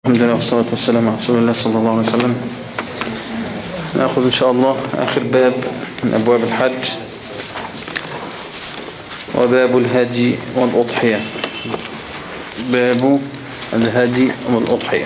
الحمد لله والصلاة والسلام على رسول الله صلى الله عليه وسلم نأخذ إن شاء الله آخر باب من أبواب الحج وباب الهدي والأضحية باب الهدي والأضحية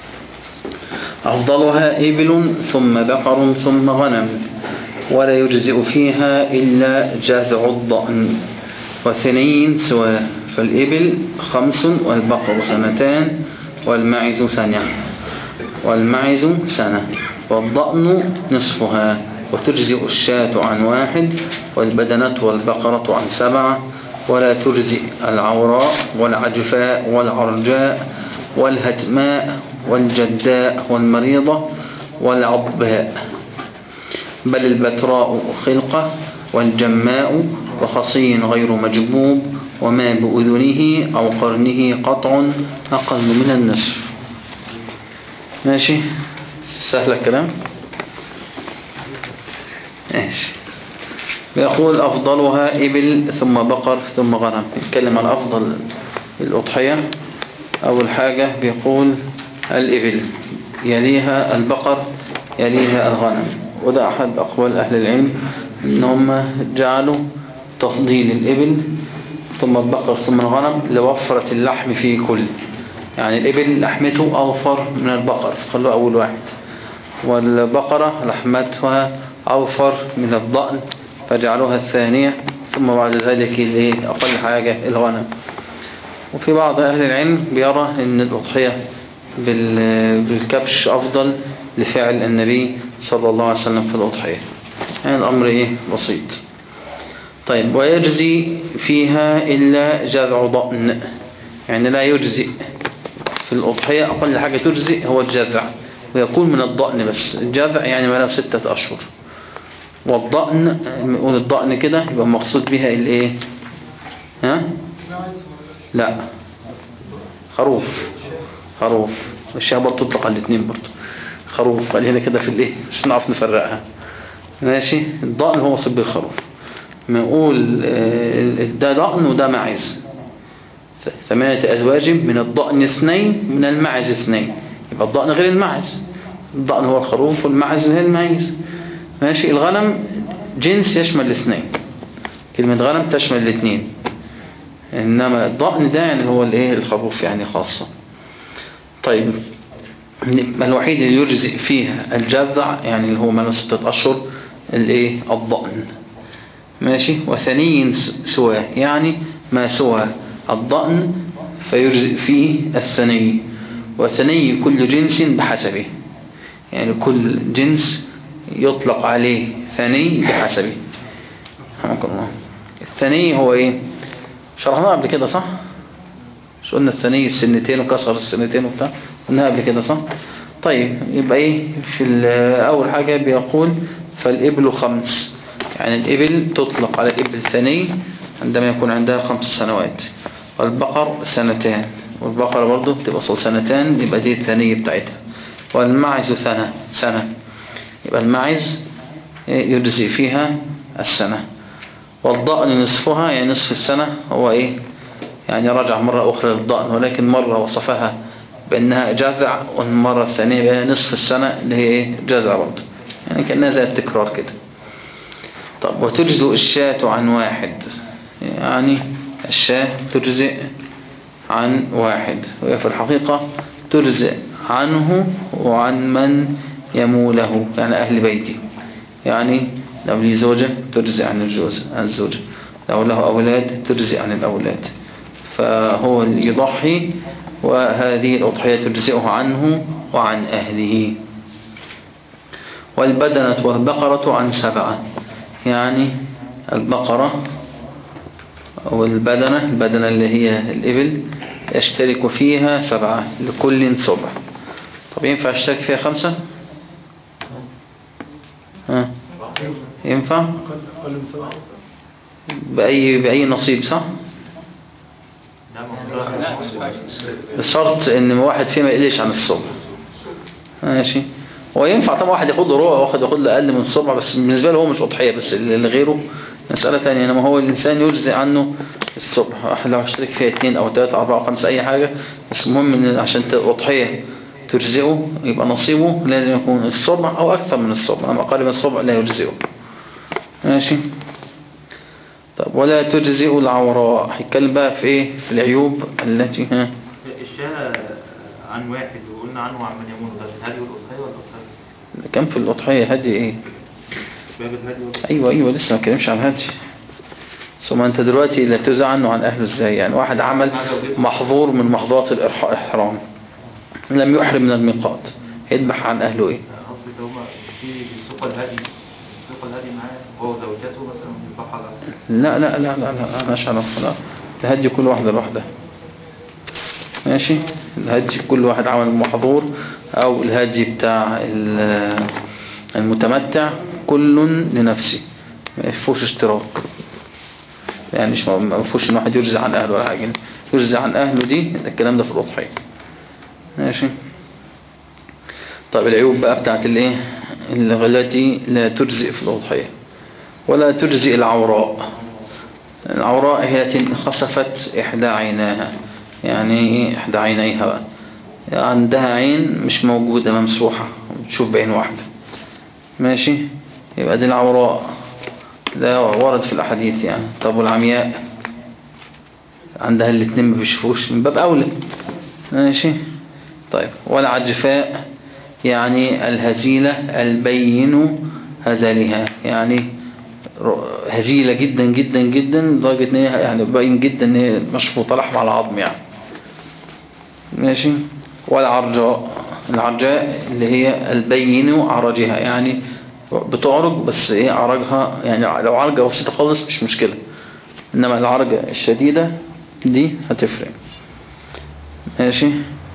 أفضلها إبل ثم بقر ثم غنم ولا يجزئ فيها إلا جذع الضأن وثنين سواء فالإبل خمس والبقر سنتان والمعز سنة والمعز سنة والضأن نصفها وتجزئ الشاة عن واحد والبدنة والبقرة عن سبعة ولا تجزئ العوراء والعجفاء والعرجاء والهتماء والجداء والمريضة والعضباء بل البتراء خلقة والجماء وخصي غير مجبوب وما بأذنه أو قرنه قطع أقل من النصف ماشي سهل الكلام ماشي يقول أفضلها إبل ثم بقر ثم غنم نتكلم عن أفضل الأضحية أول حاجة بيقول الإبل يليها البقر يليها الغنم وده أحد أقوال أهل العلم إن هم جعلوا تفضيل الإبل ثم البقر ثم الغنم لوفرة اللحم في كل يعني الإبل لحمته أوفر من البقر فخلوه أول واحد والبقرة لحمتها أوفر من الضأن فجعلوها الثانية ثم بعد ذلك أقل حاجة الغنم وفي بعض أهل العلم بيرى أن الأضحية بالكبش أفضل لفعل النبي صلى الله عليه وسلم في الأضحية يعني الأمر إيه بسيط طيب ويجزي فيها إلا جذع ضأن يعني لا يجزئ في الأضحية أقل حاجة تجزئ هو الجذع ويكون من الضأن بس الجذع يعني ما له ستة أشهر والضأن نقول الضأن كده يبقى مقصود بها الايه ها لا خروف خروف الشيء برضه تطلق على الاثنين برضه خروف قال هنا كده في الايه عشان نعرف نفرقها ماشي الضأن هو صب الخروف نقول ده ضأن وده معز ثمانية أزواج من الضأن اثنين من المعز اثنين يبقى الضأن غير المعز الضأن هو الخروف والمعز هي المعيز ماشي الغنم جنس يشمل الاثنين كلمة غنم تشمل الاثنين إنما الضأن ده يعني هو الايه الخروف يعني خاصة طيب الوحيد اللي يجزئ فيه الجذع يعني اللي هو من ستة أشهر الايه الضأن ماشي وثني سواه يعني ما سوى الضأن فيجزئ فيه الثني وثني كل جنس بحسبه يعني كل جنس يطلق عليه ثني بحسبه رحمك الله الثني هو ايه شرحناه قبل كده صح مش قلنا الثني السنتين وكسر السنتين وبتاع قلناها قبل كده صح طيب يبقى ايه في اول حاجة بيقول فالإبل خمس يعني الإبل تطلق على الإبل ثني عندما يكون عندها خمس سنوات والبقر سنتان والبقرة برضو بتبقى سنتان يبقى دي الثانية بتاعتها والمعز سنة سنة يبقى المعز يجزي فيها السنة والضأن نصفها يعني نصف السنة هو ايه يعني رجع مرة أخرى للضأن ولكن مرة وصفها بأنها جذع والمرة الثانية بأنها نصف السنة اللي هي ايه جذع برضو يعني كأنها زي التكرار كده طب وتجزئ الشاة عن واحد يعني الشاة تجزئ عن واحد وهي في الحقيقة تجزئ عنه وعن من يموله يعني أهل بيتي يعني لو لي زوجة تجزئ عن الجوز عن الزوجة لو له أولاد تجزئ عن الأولاد فهو يضحي وهذه الأضحية تجزئه عنه وعن أهله والبدنة والبقرة عن سبعة يعني البقرة والبدنة البدنة اللي هي الإبل يشترك فيها سبعة لكل سبع طب ينفع اشترك فيها خمسة ها ينفع بأي, بأي نصيب صح الشرط ان واحد فيه ما يقلش عن السبع ماشي هو ينفع طبعا واحد ياخد له ربع واحد ياخد له اقل من السبع بس بالنسبه له هو مش اضحيه بس اللي غيره مسألة ثانية انما هو الانسان يجزي عنه الصبح لو اشترك فيها اثنين او ثلاثة او اربعة او خمسة اي حاجة بس المهم ان عشان تبقى اضحية تجزئه يبقى نصيبه لازم يكون الصبع أو أكثر من الصبع أما أقل من الصبع لا يجزئه ماشي طب ولا تجزئ العوراء هيتكلم بقى في ايه في العيوب التي ها الشاة عن واحد وقلنا عنه عن من يمون ده الهدي والأضحية ولا الأضحية؟ كم في الأضحية هدي ايه باب الهدي والأضحية ايوه ايوه لسه ما اتكلمش عن هدي ثم انت دلوقتي لا تزع عنه عن اهله ازاي يعني واحد عمل محظور من محظورات الإحرام لم يحرم من الميقات يذبح عن اهله ايه قصدي ده هما في بيسوق الهدي بيسوق الهدي معاه هو وزوجته مثلا بيذبحوا على لا لا لا لا لا انا مش عارف لا الهدي كل واحدة لوحدها ماشي الهدي كل واحد عمل محظور او الهدي بتاع ال- المتمتع كل لنفسه ما يفوش اشتراك يعني مش ما يفوش ان واحد يجزي عن اهله ولا حاجة يجزي عن اهله دي ده الكلام ده في الاضحية ماشي طيب العيوب بقى بتاعت الايه التي لا تجزئ في الاضحية ولا تجزئ العوراء العوراء هي التي انخسفت إحدى عيناها يعني إيه إحدى عينيها بقى عندها عين مش موجودة ممسوحة تشوف بعين واحدة ماشي يبقى دي العوراء ده ورد في الأحاديث يعني طب والعمياء عندها الاتنين ما بيشوفوش من باب أولى ماشي طيب والعجفاء يعني الهزيلة البين هزلها يعني هزيلة جدا جدا جدا لدرجة ان هي يعني باين جدا ان هي مشفوطة لحم على عظم يعني ماشي والعرجاء العرجاء اللي هي البين عرجها يعني بتعرج بس ايه عرجها يعني لو عرجة بسيطة خالص مش مشكلة انما العرجة الشديدة دي هتفرق ماشي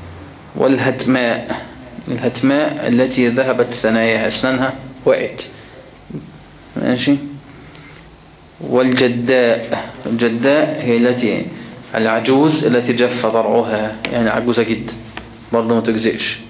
والهتماء الهتماء التي ذهبت ثناياها اسنانها وقعت ماشي والجداء الجداء هي التي العجوز التي جف ضرعها يعني عجوزة جدا برضه ما تجزئش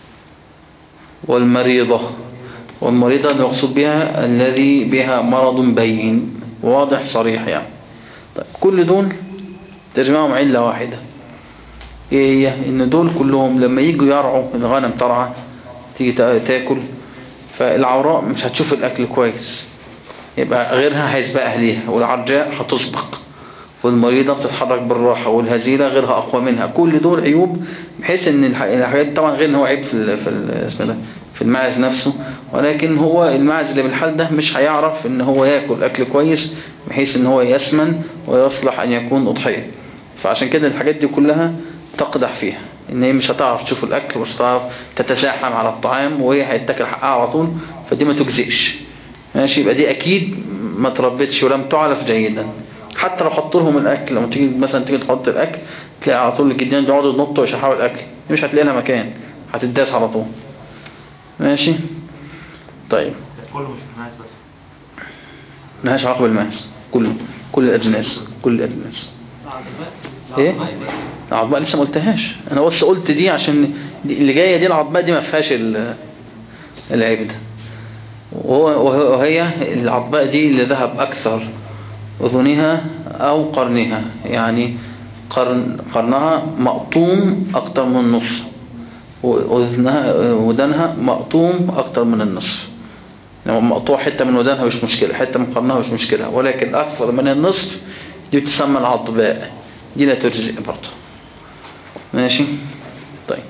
والمريضة والمريضة المقصود بها الذي بها مرض بين واضح صريح يعني طيب كل دول تجمعهم علة واحدة ايه هي ان دول كلهم لما يجوا يرعوا الغنم ترعى تيجي تاكل فالعوراء مش هتشوف الاكل كويس يبقى غيرها هيسبقها ليها والعرجاء هتسبق والمريضة بتتحرك بالراحة والهزيلة غيرها أقوى منها كل دول عيوب بحيث ان الحاجات طبعا غير ان هو عيب في ال في ال اسمه ده في الماعز نفسه ولكن هو الماعز اللي بالحال ده مش هيعرف ان هو ياكل اكل كويس بحيث ان هو يسمن ويصلح ان يكون اضحية فعشان كده الحاجات دي كلها تقدح فيها ان هي مش هتعرف تشوف الاكل مش هتعرف تتزاحم على الطعام وهي هيتاكل حقها على طول فدي ما تجزئش ماشي يبقى دي اكيد ما تربتش ولم تعرف جيدا حتى لو حط لهم الاكل لما تيجي مثلا تيجي تحط الاكل تلاقي على طول الجديان يقعدوا ينطوا ويشحروا الاكل مش هتلاقي لها مكان هتداس على طول ماشي طيب كله مش الناس بس ملهاش علاقه بالماس كله كل الاجناس كل الاجناس ايه العظماء لسه ما قلتهاش انا بس قلت دي عشان دي اللي جايه دي العظماء دي ما فيهاش ال- العيب ده وهو- وهي العظماء دي اللي ذهب اكثر اذنها او قرنها يعني قرن قرنها مقطوم اكتر من النص واذنها ودانها مقطوم اكتر من النصف لما مقطوع حتة من ودانها مش مشكلة حتة من قرنها مش مشكلة ولكن أكثر من النصف دي تسمى العضباء دي لا تجزئ برضه ماشي طيب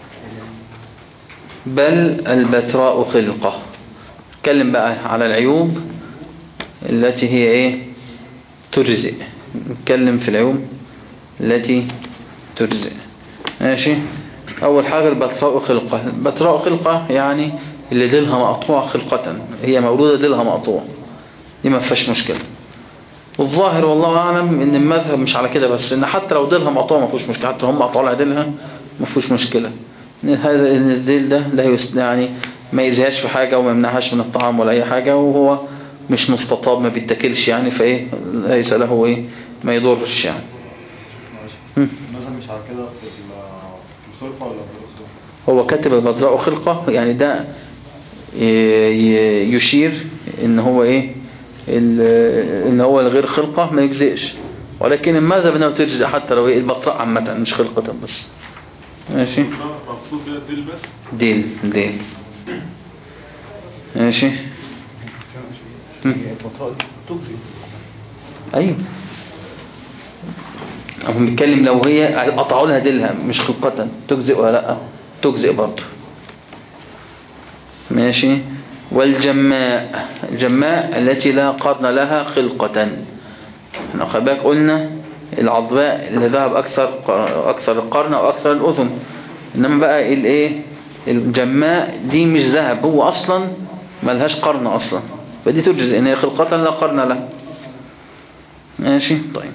بل البتراء خلقة نتكلم بقى على العيوب التي هي ايه تجزئ نتكلم في العيوب التي تجزئ ماشي اول حاجة البتراء خلقة البتراء خلقة يعني اللي ديلها مقطوع خلقة هي مولودة ديلها مقطوع دي ما فيهاش مشكلة والظاهر والله اعلم ان المذهب مش على كده بس ان حتى لو ديلها مقطوع ما فيهوش مشكلة حتى لو هم قطعوا لها ديلها ما فيهوش مشكلة إن هذا ان الديل ده لا يس- يعني ما يزهاش في حاجة وما يمنعهاش من الطعام ولا اي حاجة وهو مش مستطاب ما بيتاكلش يعني فايه ليس له ايه ما يضرش يعني هم. مثلا مش على كده في ال- في الخلقة ولا في الخلقة؟ هو كاتب البدراء خلقة يعني ده ي- ي- يشير ان هو ايه ال- ان هو الغير خلقة ما يجزئش ولكن المذهب انه تجزئ حتى لو ايه البطراء عامة مش خلقة بس ماشي في مقصود بيها الديل بس ديل ديل ماشي مم. ايوه هو بيتكلم لو هي قطعوا لها ديلها مش خلقة تجزئ ولا لا تجزئ برضه ماشي والجماء الجماء التي لا قرن لها خلقة احنا خلي بالك قلنا العضباء اللي ذهب اكثر اكثر القرن او اكثر الاذن انما بقى الايه الجماء دي مش ذهب هو اصلا ملهاش قرن اصلا فدي تجزئ ان هي خلقة لا قرن لها ماشي طيب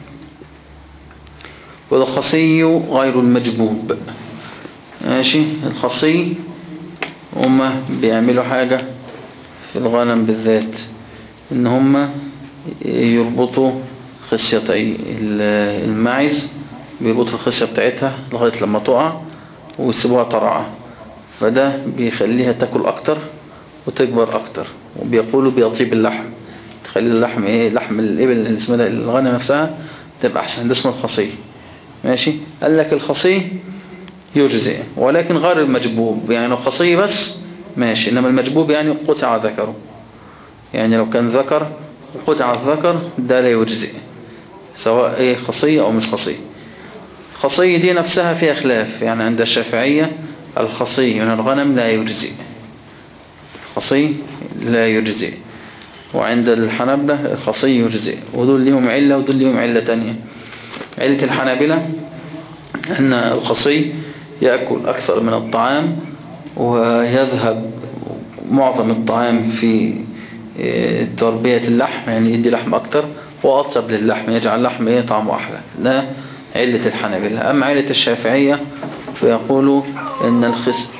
والخصي غير المجبوب ماشي الخصي هما بيعملوا حاجة في الغنم بالذات ان هما يربطوا خصيتي الماعز بيربطوا الخصية بتاعتها لغاية لما تقع ويسيبوها ترعى فده بيخليها تاكل اكتر وتكبر اكتر وبيقولوا بيطيب اللحم تخلي اللحم ايه لحم الابل اللي اسمها ده الغنم نفسها تبقى احسن ده اسمه الخصي ماشي قال لك الخصي يجزئ ولكن غير المجبوب يعني لو خصي بس ماشي انما المجبوب يعني قطع ذكره يعني لو كان ذكر وقطع الذكر ده لا يجزئ سواء ايه خصية او مش خصية خصية دي نفسها فيها خلاف يعني عند الشافعية الخصي من الغنم لا يجزئ الخصي لا يجزئ وعند الحنبلة الخصي يجزئ ودول ليهم علة ودول ليهم علة تانية علة الحنابلة أن الخصي يأكل أكثر من الطعام ويذهب معظم الطعام في تربية اللحم يعني يدي لحم أكتر وأطيب للحم يجعل اللحم إيه طعمه أحلى ده علة الحنابلة أما علة الشافعية فيقولوا إن الخص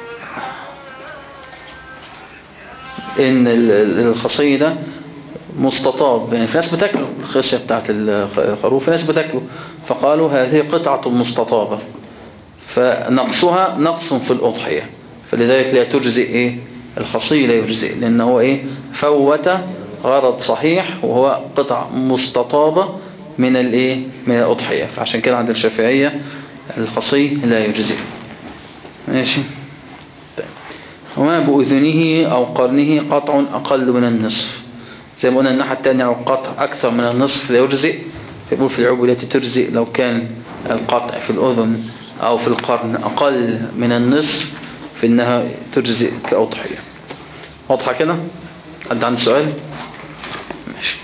إن الخصي ده مستطاب يعني في ناس بتاكله الخصية بتاعت الخروف في ناس بتاكله فقالوا هذه قطعة مستطابة فنقصها نقص في الأضحية فلذلك لا تجزئ إيه الخصي لا يجزئ لأنه هو إيه فوت غرض صحيح وهو قطع مستطابة من الإيه من الأضحية فعشان كده عند الشافعية الخصي لا يجزئ ماشي طيب. وما بأذنه أو قرنه قطع أقل من النصف زي ما قلنا الناحية التانية لو قطع أكثر من النصف لا يجزئ فيقول في العبو التي تجزئ لو كان القطع في الأذن أو في القرن أقل من النصف فإنها تجزئ كأضحية واضحة كده حد عنده سؤال ماشي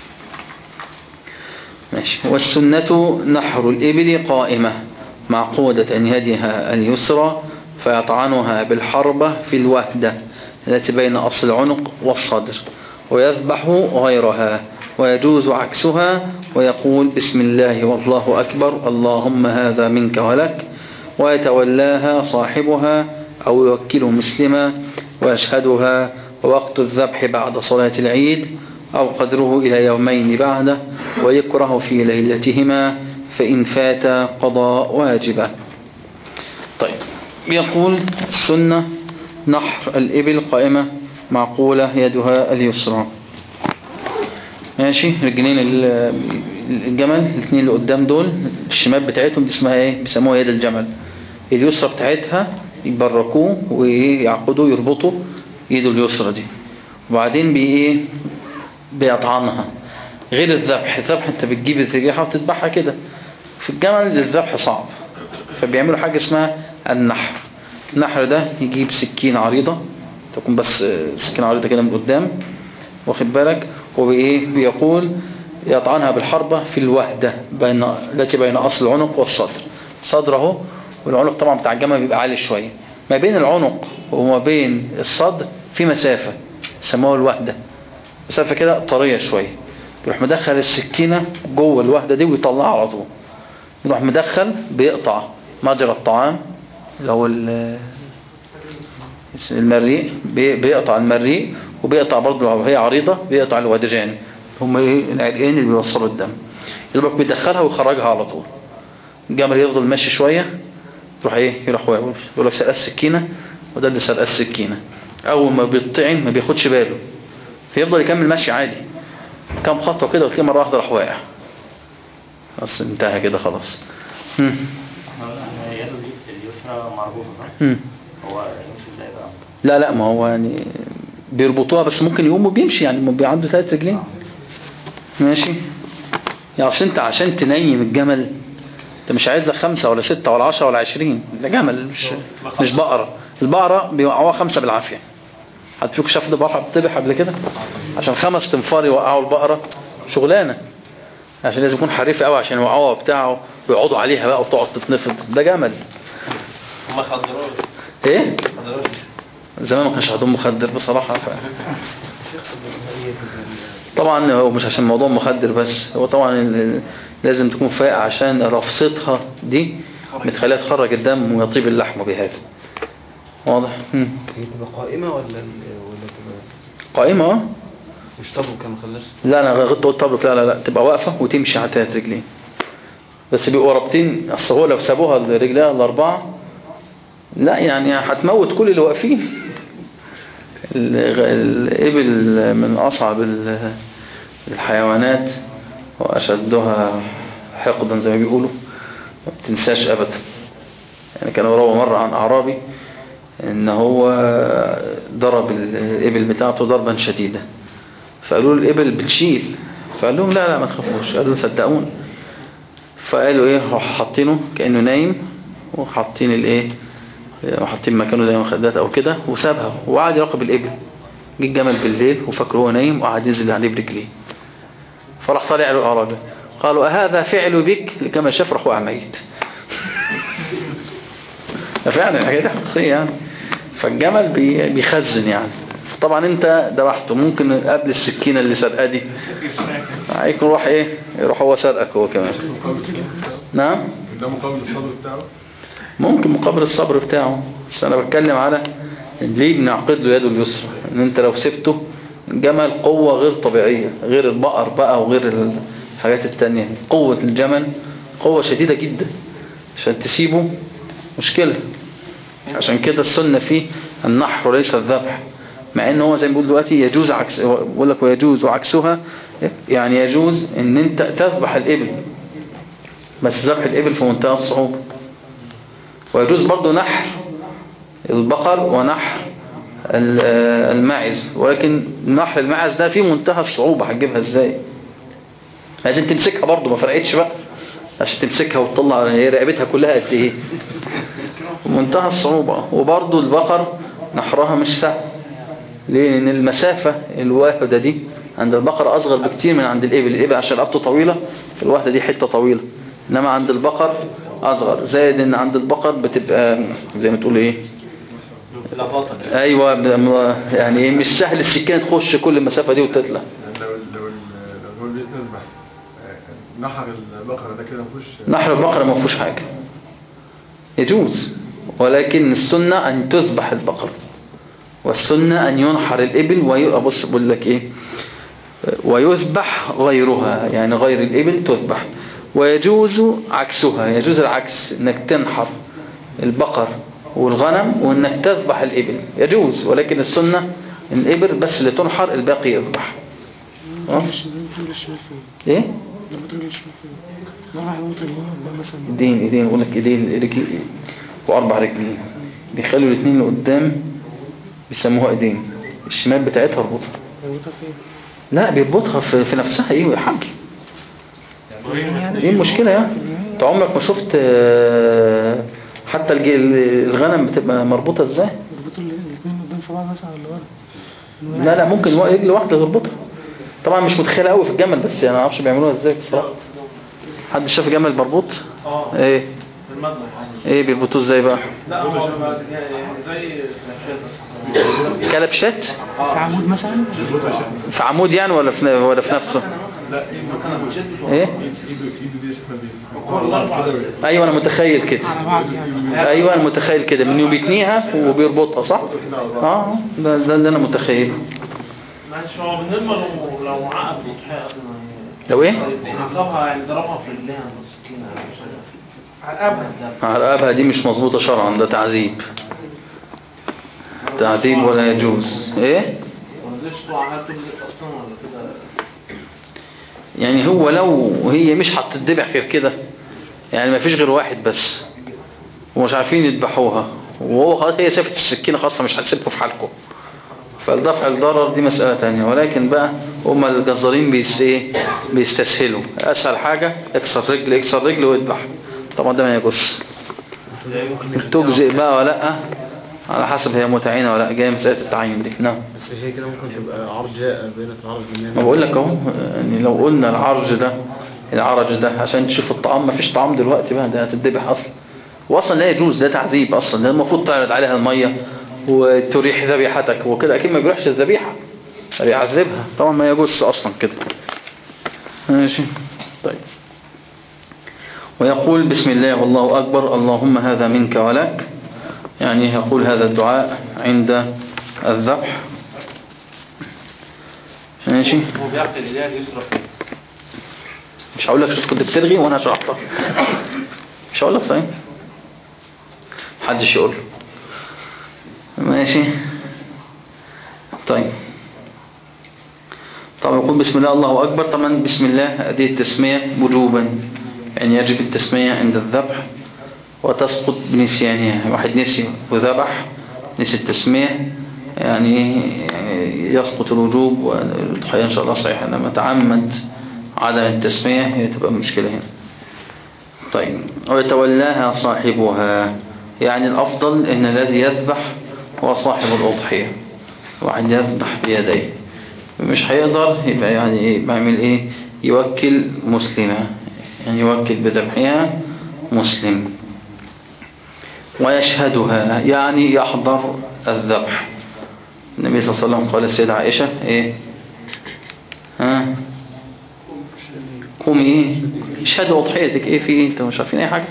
ماشي والسنة نحر الإبل قائمة معقودة يدها اليسرى فيطعنها بالحربة في الوهدة التي بين أصل العنق والصدر ويذبح غيرها ويجوز عكسها ويقول بسم الله والله أكبر اللهم هذا منك ولك ويتولاها صاحبها أو يوكله مسلما ويشهدها ووقت الذبح بعد صلاة العيد أو قدره إلى يومين بعده ويكره في ليلتهما فإن فات قضاء واجبة طيب يقول السنة نحر الإبل قائمة معقولة يدها اليسرى ماشي رجلين الجمل الاثنين اللي قدام دول الشمال بتاعتهم دي اسمها ايه بيسموها يد الجمل اليسرى بتاعتها يبركوه ويعقدوا يربطوا ايده اليسرى دي وبعدين بي ايه بيطعنها غير الذبح الذبح انت بتجيب الذبيحه وتذبحها كده في الجمل الذبح صعب فبيعملوا حاجة اسمها النحر النحر ده يجيب سكين عريضة تكون بس سكين عريضة كده من قدام واخد بالك وبإيه بيقول يطعنها بالحربة في الوهدة بين التي بين أصل العنق والصدر صدره والعنق طبعا بتاع الجمل بيبقى عالي شوية ما بين العنق وما بين الصدر في مسافة يسموها الوهدة مسافة كده طرية شوية يروح مدخل السكينة جوه الوهدة دي ويطلعها على طول يروح مدخل بيقطع مجرى الطعام اللي هو المريء بيقطع المريء وبيقطع برضه لو هي عريضة بيقطع الودجان هم ايه العرقين اللي بيوصلوا الدم يبقى بيدخلها ويخرجها على طول الجمل يفضل ماشي شوية يروح ايه يروح يقول لك سرقة السكينة وده اللي سرقة السكينة اول ما بيطعن ما بياخدش باله فيفضل يكمل ماشي عادي كام خطوة كده وتلاقيه مرة واحدة راح واقع خلاص انتهى كده خلاص هم. يده دي اليسرى مربوطة صح؟ هم. هو يمشي ازاي بقى لا لا ما هو يعني بيربطوها بس ممكن يقوم وبيمشي يعني ما بيعنده ثلاث رجلين ماشي يعني اصل انت عشان تنيم الجمل انت مش عايز لك خمسة ولا ستة ولا عشرة ولا عشرين ده جمل مش مش بقرة البقرة بيوقعوها خمسة بالعافية حد فيكم شاف ده بقرة بتذبح قبل كده عشان خمس تنفار يوقعوا البقرة شغلانة عشان لازم يكون حريف قوي عشان يوقعوها بتاعه ويقعدوا عليها بقى وتقعد تتنفض ده جمل ما خدروش ايه خدروش زمان ما كانش عندهم مخدر بصراحة ف... طبعا هو مش عشان موضوع مخدر بس هو طبعا ال- لازم تكون فايقة عشان رفصتها دي بتخليها تخرج الدم ويطيب اللحم بهذا واضح مم. هي تبقى قائمة ولا ال- ولا تبقى قائمة اه مش طبق كما خلاش لا انا غلطت قلت طبق لا لا لا تبقى واقفة وتمشي على ثلاث رجلين بس بيبقوا رابطين اصل هو لو سابوها الرجلين الاربعة لا يعني هتموت كل اللي واقفين ال- الإبل من أصعب ال- الحيوانات وأشدها حقدا زي ما بيقولوا ما بتنساش أبدا يعني كان روى مرة عن أعرابي إن هو ضرب الإبل بتاعته ضربا شديدا فقالوا له الإبل بتشيل فقال لهم لا لا ما تخافوش قالوا صدقون فقالوا ايه راح حاطينه كأنه نايم وحاطين الايه وحاطين مكانه زي مخدات او كده وسابها وقعد يراقب الابل جه الجمل بالليل وفاكره هو نايم وقعد ينزل عليه برجليه فراح طالع له الاعرابي قالوا أهذا فعل بك كما شاف راح وقع ميت فعلا الحاجات دي حقيقية يعني فالجمل بي- بيخزن يعني طبعا انت ذبحته ممكن قبل السكينة اللي سرقة دي هيكون روح ايه يروح هو سرقك هو كمان نعم ده مقابل الصبر بتاعه ممكن مقابل الصبر بتاعه بس انا بتكلم على ليه بنعقد له يده اليسرى ان انت لو سبته الجمل قوة غير طبيعية غير البقر بقى وغير الحاجات التانية قوة الجمل قوة شديدة جدا عشان تسيبه مشكلة عشان كده السنة فيه النحر وليس الذبح مع ان هو زي ما بيقول دلوقتي يجوز عكس بقول لك ويجوز وعكسها يعني يجوز ان انت تذبح الابل بس ذبح الابل في منتهى الصعوبة ويجوز برضو نحر البقر ونحر ال- آه، الماعز ولكن نحر الماعز ده فيه منتهى الصعوبة هتجيبها ازاي لازم تمسكها برضو ما فرقتش بقى عشان تمسكها وتطلع هي رقبتها كلها قد ايه منتهى الصعوبة وبرضو البقر نحرها مش سهل ليه لان المسافة الواحدة دي عند البقر اصغر بكتير من عند الابل الابل عشان رقبته طويلة الواحدة دي حتة طويلة انما عند البقر اصغر زائد ان عند البقر بتبقى زي ما تقول ايه لخبطه كده ايوه ب- يعني إيه، مش سهل السكينة تخش كل المسافة دي وتطلع يعني لو لو لو هو بيتذبح آه، نحر البقرة ده كده مفيهوش نحر البقرة ما فيهوش حاجة يجوز ولكن السنة أن تذبح البقرة والسنة أن ينحر الإبل ويبص بقول لك إيه ويذبح غيرها يعني غير الإبل تذبح ويجوز عكسها يجوز العكس انك تنحر البقر والغنم وانك تذبح الإبل يجوز ولكن السنة الإبل بس اللي تنحر الباقي يذبح خلاص؟ ايه لما تقول الشمال مرة هيموت اليوم ده مثلا ايدين ايدين يقول لك ايدين رجل واربع رجلين بيخلوا الاثنين اللي قدام بيسموها ايدين الشمال بتاعتها اربطها هيموتها فين؟ لا بيربطها في, في نفسها ايه حبل ايه المشكلة يعني انت عمرك ما شفت آه، حتى الج- الغنم بتبقى مربوطة ازاي يربطوا الاثنين قدام في بعض مثلا ولا ورا لا لا ممكن وا- رجل واحدة تربطها طبعا مش متخيلة قوي في الجمل بس يعني ما اعرفش بيعملوها ازاي بصراحة حد شاف جمل مربوط اه ايه في المطبخ ايه بيربطوه ازاي بقى لا هو زي كده كلبشات في عمود مثلا في عمود يعني ولا في ولا في نفسه لا ايده كده ايه ايده ايده دي شكلها بيه ايوه انا متخيل كده على بعض يعني ايوه انا متخيل كده من بيتنيها وبيربطها صح اه ده ده اللي انا متخيله معلش هو بالنسبة لو لو عقد وضحية قبل ما لو ايه عقبها يعني ضربها في رجليها بالسكينة مش عارف عقبها على رقبها دي مش مظبوطه شرعا ده تعذيب تعذيب ولا يجوز ايه ما رضيتش تقع عليها تجلد أصلا ولا كده يعني هو لو هي مش هتتذبح غير كده يعني ما فيش غير واحد بس ومش عارفين يذبحوها وهو خلاص هي شافت السكينة خاصة مش هتسيبكم في حالكم فالدفع الضرر دي مسألة تانية ولكن بقى هما الجزارين بيس ايه بيستسهلوا اسهل حاجة اكسر رجل اكسر رجل واذبح طبعا ده ما يجوز تجزئ بقى ولا لا على حسب هي متعينة ولا لا جاية مسألة التعيين دي نعم بس هي كده ممكن تبقى عرض جاء بين العرض ما بقول لك اهو يعني لو قلنا العرج ده العرج ده عشان تشوف الطعام ما فيش طعام دلوقتي بقى ده هتذبح اصلا واصلا لا يجوز ده تعذيب اصلا ده المفروض تعرض عليها الميه وتريح ذبيحتك وكده اكيد ما بيروحش الذبيحه ده بيعذبها طبعا ما يجوز اصلا كده ماشي طيب ويقول بسم الله والله اكبر اللهم هذا منك ولك يعني يقول هذا الدعاء عند الذبح ماشي هو بيعقل الإله يسرى فيه مش هقول لك شوف كنت بترغي وانا هشرح لك مش هقول لك صحيح محدش يقول ماشي طيب طبعا يقول بسم الله الله أكبر طبعا بسم الله دي التسمية وجوبا يعني يجب التسمية عند الذبح وتسقط بنسيانها واحد نسي وذبح نسي التسمية يعني يسقط الوجوب والضحية إن شاء الله صحيح لما تعمد عدم التسمية هي تبقى مشكلة هنا طيب ويتولاها صاحبها يعني الأفضل إن الذي يذبح هو صاحب الأضحية واحد يذبح بيديه مش هيقدر يبقى يعني ايه بعمل ايه يوكل مسلمة يعني يوكل بذبحها مسلم ويشهدها يعني يحضر الذبح النبي صلى الله عليه وسلم قال السيدة عائشة ايه ها قومي ايه اشهدوا اضحيتك ايه في ايه انتوا مش عارفين اي حاجة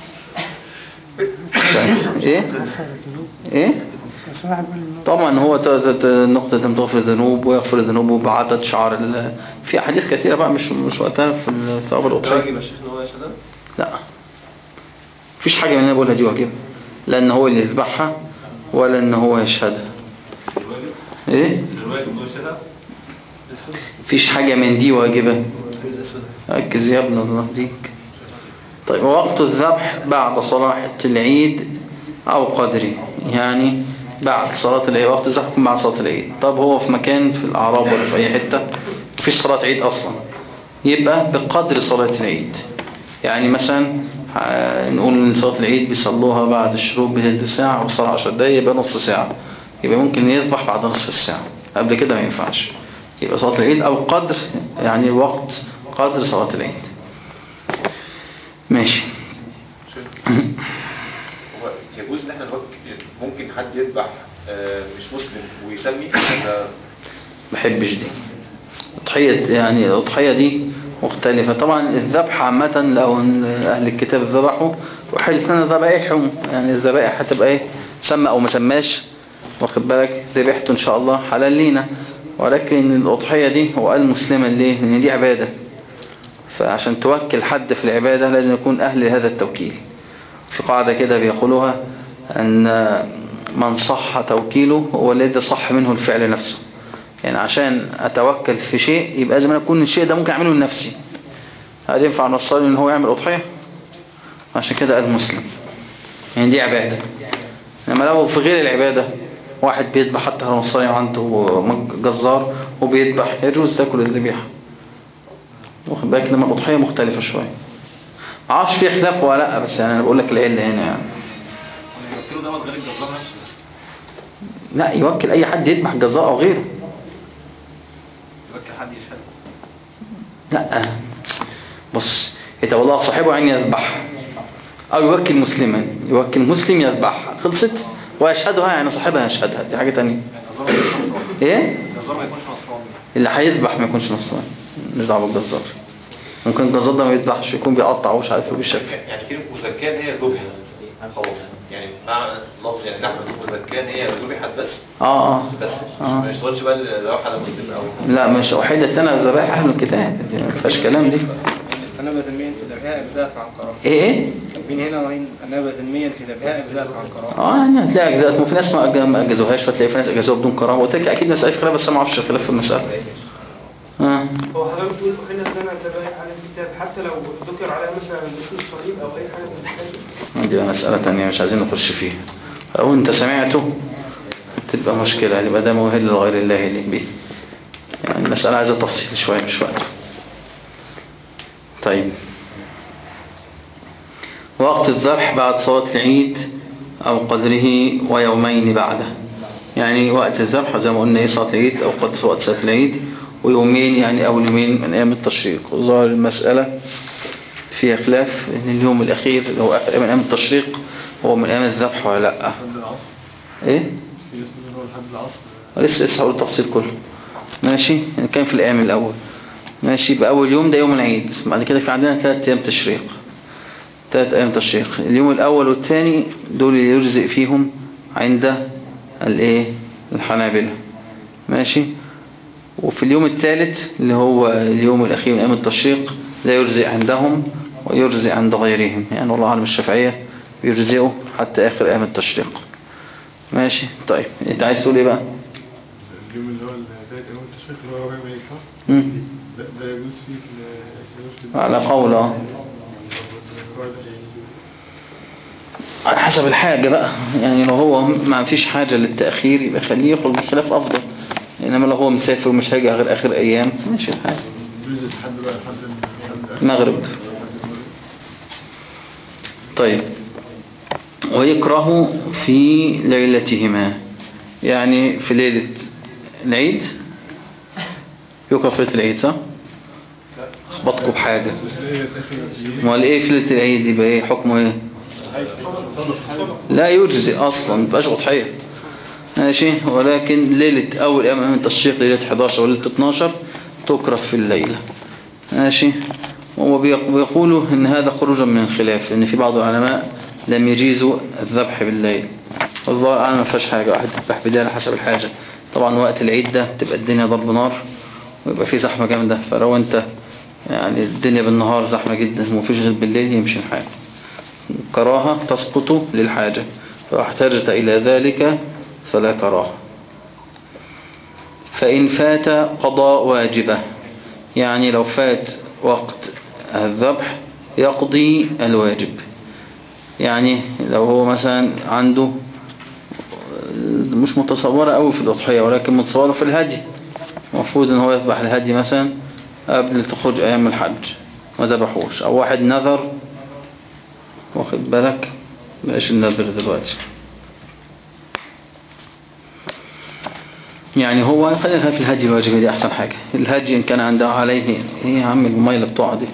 ايه ايه صراحة بقول إنه طبعا هو ت- ت- ت- نقطة ان تغفر الذنوب ويغفر الذنوب بعدد شعر ال... في احاديث كثيرة بقى مش مش وقتها في ال- في أول الأضحية واجب يا شيخ ان هو يشهدها لا مفيش حاجة من اللي أنا بقولها دي واجبة لا ان هو اللي يذبحها ولا ان هو يشهدها الواجب ايه الواجب انه يشهدها مفيش حاجة من دي واجبة ركز يا ابن الله ديك طيب وقت الذبح بعد صلاة العيد أو قدره يعني بعد صلاة العيد وقت الذبح يكون بعد صلاة العيد طب هو في مكان في الأعراب ولا في أي حتة مفيش صلاة عيد أصلا يبقى بقدر صلاة العيد يعني مثلا آه، نقول ان صلاة العيد بيصلوها بعد الشروق بثلث ساعة وصلاة 10 دقايق يبقى نص ساعة يبقى ممكن يذبح بعد نصف الساعة قبل كده ما ينفعش يبقى صلاة العيد أو قدر يعني وقت قدر صلاة العيد ماشي هو يجوز ان احنا نوكل ممكن حد يذبح آه، مش مسلم ويسمي ولا بحبش دي الأضحية يعني الأضحية دي مختلفة طبعا الذبح عامة لو إن أهل الكتاب ذبحوا وحل سنة ذبائحهم يعني الذبائح هتبقى إيه سمى أو ما سماش واخد بالك ذبحته إن شاء الله حلال لينا ولكن الأضحية دي هو قال مسلما ليه لأن دي عبادة فعشان توكل حد في العبادة لازم يكون أهل هذا التوكيل في قاعدة كده بيقولوها أن من صح توكيله هو الذي صح منه الفعل نفسه يعني عشان أتوكل في شيء يبقى لازم أنا أكون الشيء ده ممكن أعمله لنفسي هل ينفع نصلي إن هو يعمل أضحية عشان كده قال مسلم يعني دي عبادة إنما لو في غير العبادة واحد بيذبح حتى لو نصلي عنده جزار وبيذبح يجوز تاكل الذبيحة واخد بالك إنما الأضحية مختلفة شوية معرفش في خلاف ولا لا بس يعني أنا بقول لك العلة هنا يعني يوكلوا دوت غير الجزار نفسه لا يوكل أي حد يذبح جزار أو غيره يوكل حد يشهد لا بص يتولى صاحبه أن يذبح أو يوكل مسلما يوكل مسلم يذبح خلصت ويشهدها يعني صاحبها يشهدها دي حاجة تانية الجزار ما يكونش ايه الجزار ما يكونش نصراني اللي هيذبح ما يكونش نصراني مش دعوه بالجزار ممكن الجزار ده ما يذبحش يكون بيقطع ومش عارف ايه بالشكل يعني كلمة مزكان هي ذبح خلاص يعني معنى لفظ يعني نحن مزكان هي ذبحت بس اه اه بس آه. ما يشتغلش بقى لو حد مسلم او لا مش وحيدة سنة ذبائح أهل الكتاب دي ما فيهاش كلام دي أنا بذميا في ذبحها أجزاء عن قراءة ايه ايه من هنا وين أنا بذميا في ذبحها أجزاء عن قراءة اه يعني هتلاقي اجزاء وفي ناس ما أج- ما اجزوهاش فتلاقي في ناس اجزوها بدون كرامه قلت لك اكيد مساله خلاف بس أنا ما اعرفش الخلاف في المساله اه هو حضرتك بتقول وحين سنة ذبائح على الكتاب حتى لو ذكر عليها مثلا اسم الصليب أو أي حاجة من الحاجات دي دي بقى مساله ثانيه مش عايزين نخش فيها او انت سمعته تبقى مشكلة يبقى ده موهل لغير الله اللي به يعني المسألة عايزة تفصيل شوية مش وقته طيب وقت الذبح بعد صلاة العيد أو قدره ويومين بعده يعني وقت الذبح زي ما قلنا ايه صلاة العيد أو قدر وقت صلاة العيد ويومين يعني أول يومين من أيام التشريق وظهر المسألة فيها خلاف إن اليوم الأخير اللي هو آخر من أيام التشريق هو من أيام الذبح ولا لأ لحد العصر إيه؟ في ناس بتقول هو لحد العصر لسه لسه هقول التفصيل كله ماشي كان في الأيام الأول ماشي يبقى أول يوم ده يوم العيد بعد كده في عندنا ثلاث أيام تشريق ثلاث أيام تشريق اليوم الأول والثاني دول اللي يجزئ فيهم عند الإيه الحنابلة ماشي وفي اليوم الثالث اللي هو اليوم الأخير من أيام التشريق لا يجزئ عندهم ويجزئ عند غيرهم يعني والله أعلم الشافعية بيجزئوا حتى آخر أيام التشريق ماشي طيب انت عايز تقول ايه بقى اليوم اللي هو بداية يوم التشريق اللي هو ربع العيد صح؟ مم. ده ده يجوز فيه ال- يجوز فيه على قول اه الرواية ده. على حسب الحاجة بقى يعني لو هو ما فيش حاجة للتأخير يبقى خليه يخرج بالخلاف أفضل إنما لو هو مسافر ومش هيجي غير آخر أيام ماشي الحال يجوز لحد بقى لحد لحد- المغرب طيب ويكره في ليلتهما يعني في ليلة العيد يكره في ليلة العيد صح؟ اخبطكوا بحاجة هي تأخير امال ايه في ليلة العيد يبقى ايه حكمه ايه لا يجزي اصلا مبقاش اضحية ماشي ولكن ليلة اول ايام من التشريق ليلة 11 وليلة 12 تكره في الليلة ماشي وبيقولوا ان هذا خروجا من الخلاف لان في بعض العلماء لم يجيزوا الذبح بالليل والله اعلم ما فيهاش حاجة واحد يذبح بالليل على حسب الحاجة طبعا وقت العيد ده تبقى الدنيا ضرب نار ويبقى في زحمة جامدة فلو انت يعني الدنيا بالنهار زحمة جدا ومفيش غير بالليل يمشي الحال كراهة تسقط للحاجة لو احتاجت إلى ذلك فلا كراهة فإن فات قضاء واجبة يعني لو فات وقت الذبح يقضي الواجب يعني لو هو مثلا عنده مش متصورة قوي في الأضحية ولكن متصورة في الهدي المفروض ان هو يذبح الهدي مثلا قبل تخرج ايام الحج ما ذبحوش او واحد نذر واخد بالك بقاش النذر دلوقتي يعني هو خلينا في الهدي الواجب دي احسن حاجة الهدي ان كان عنده عليه ايه يا عم المميلة بتوعه دي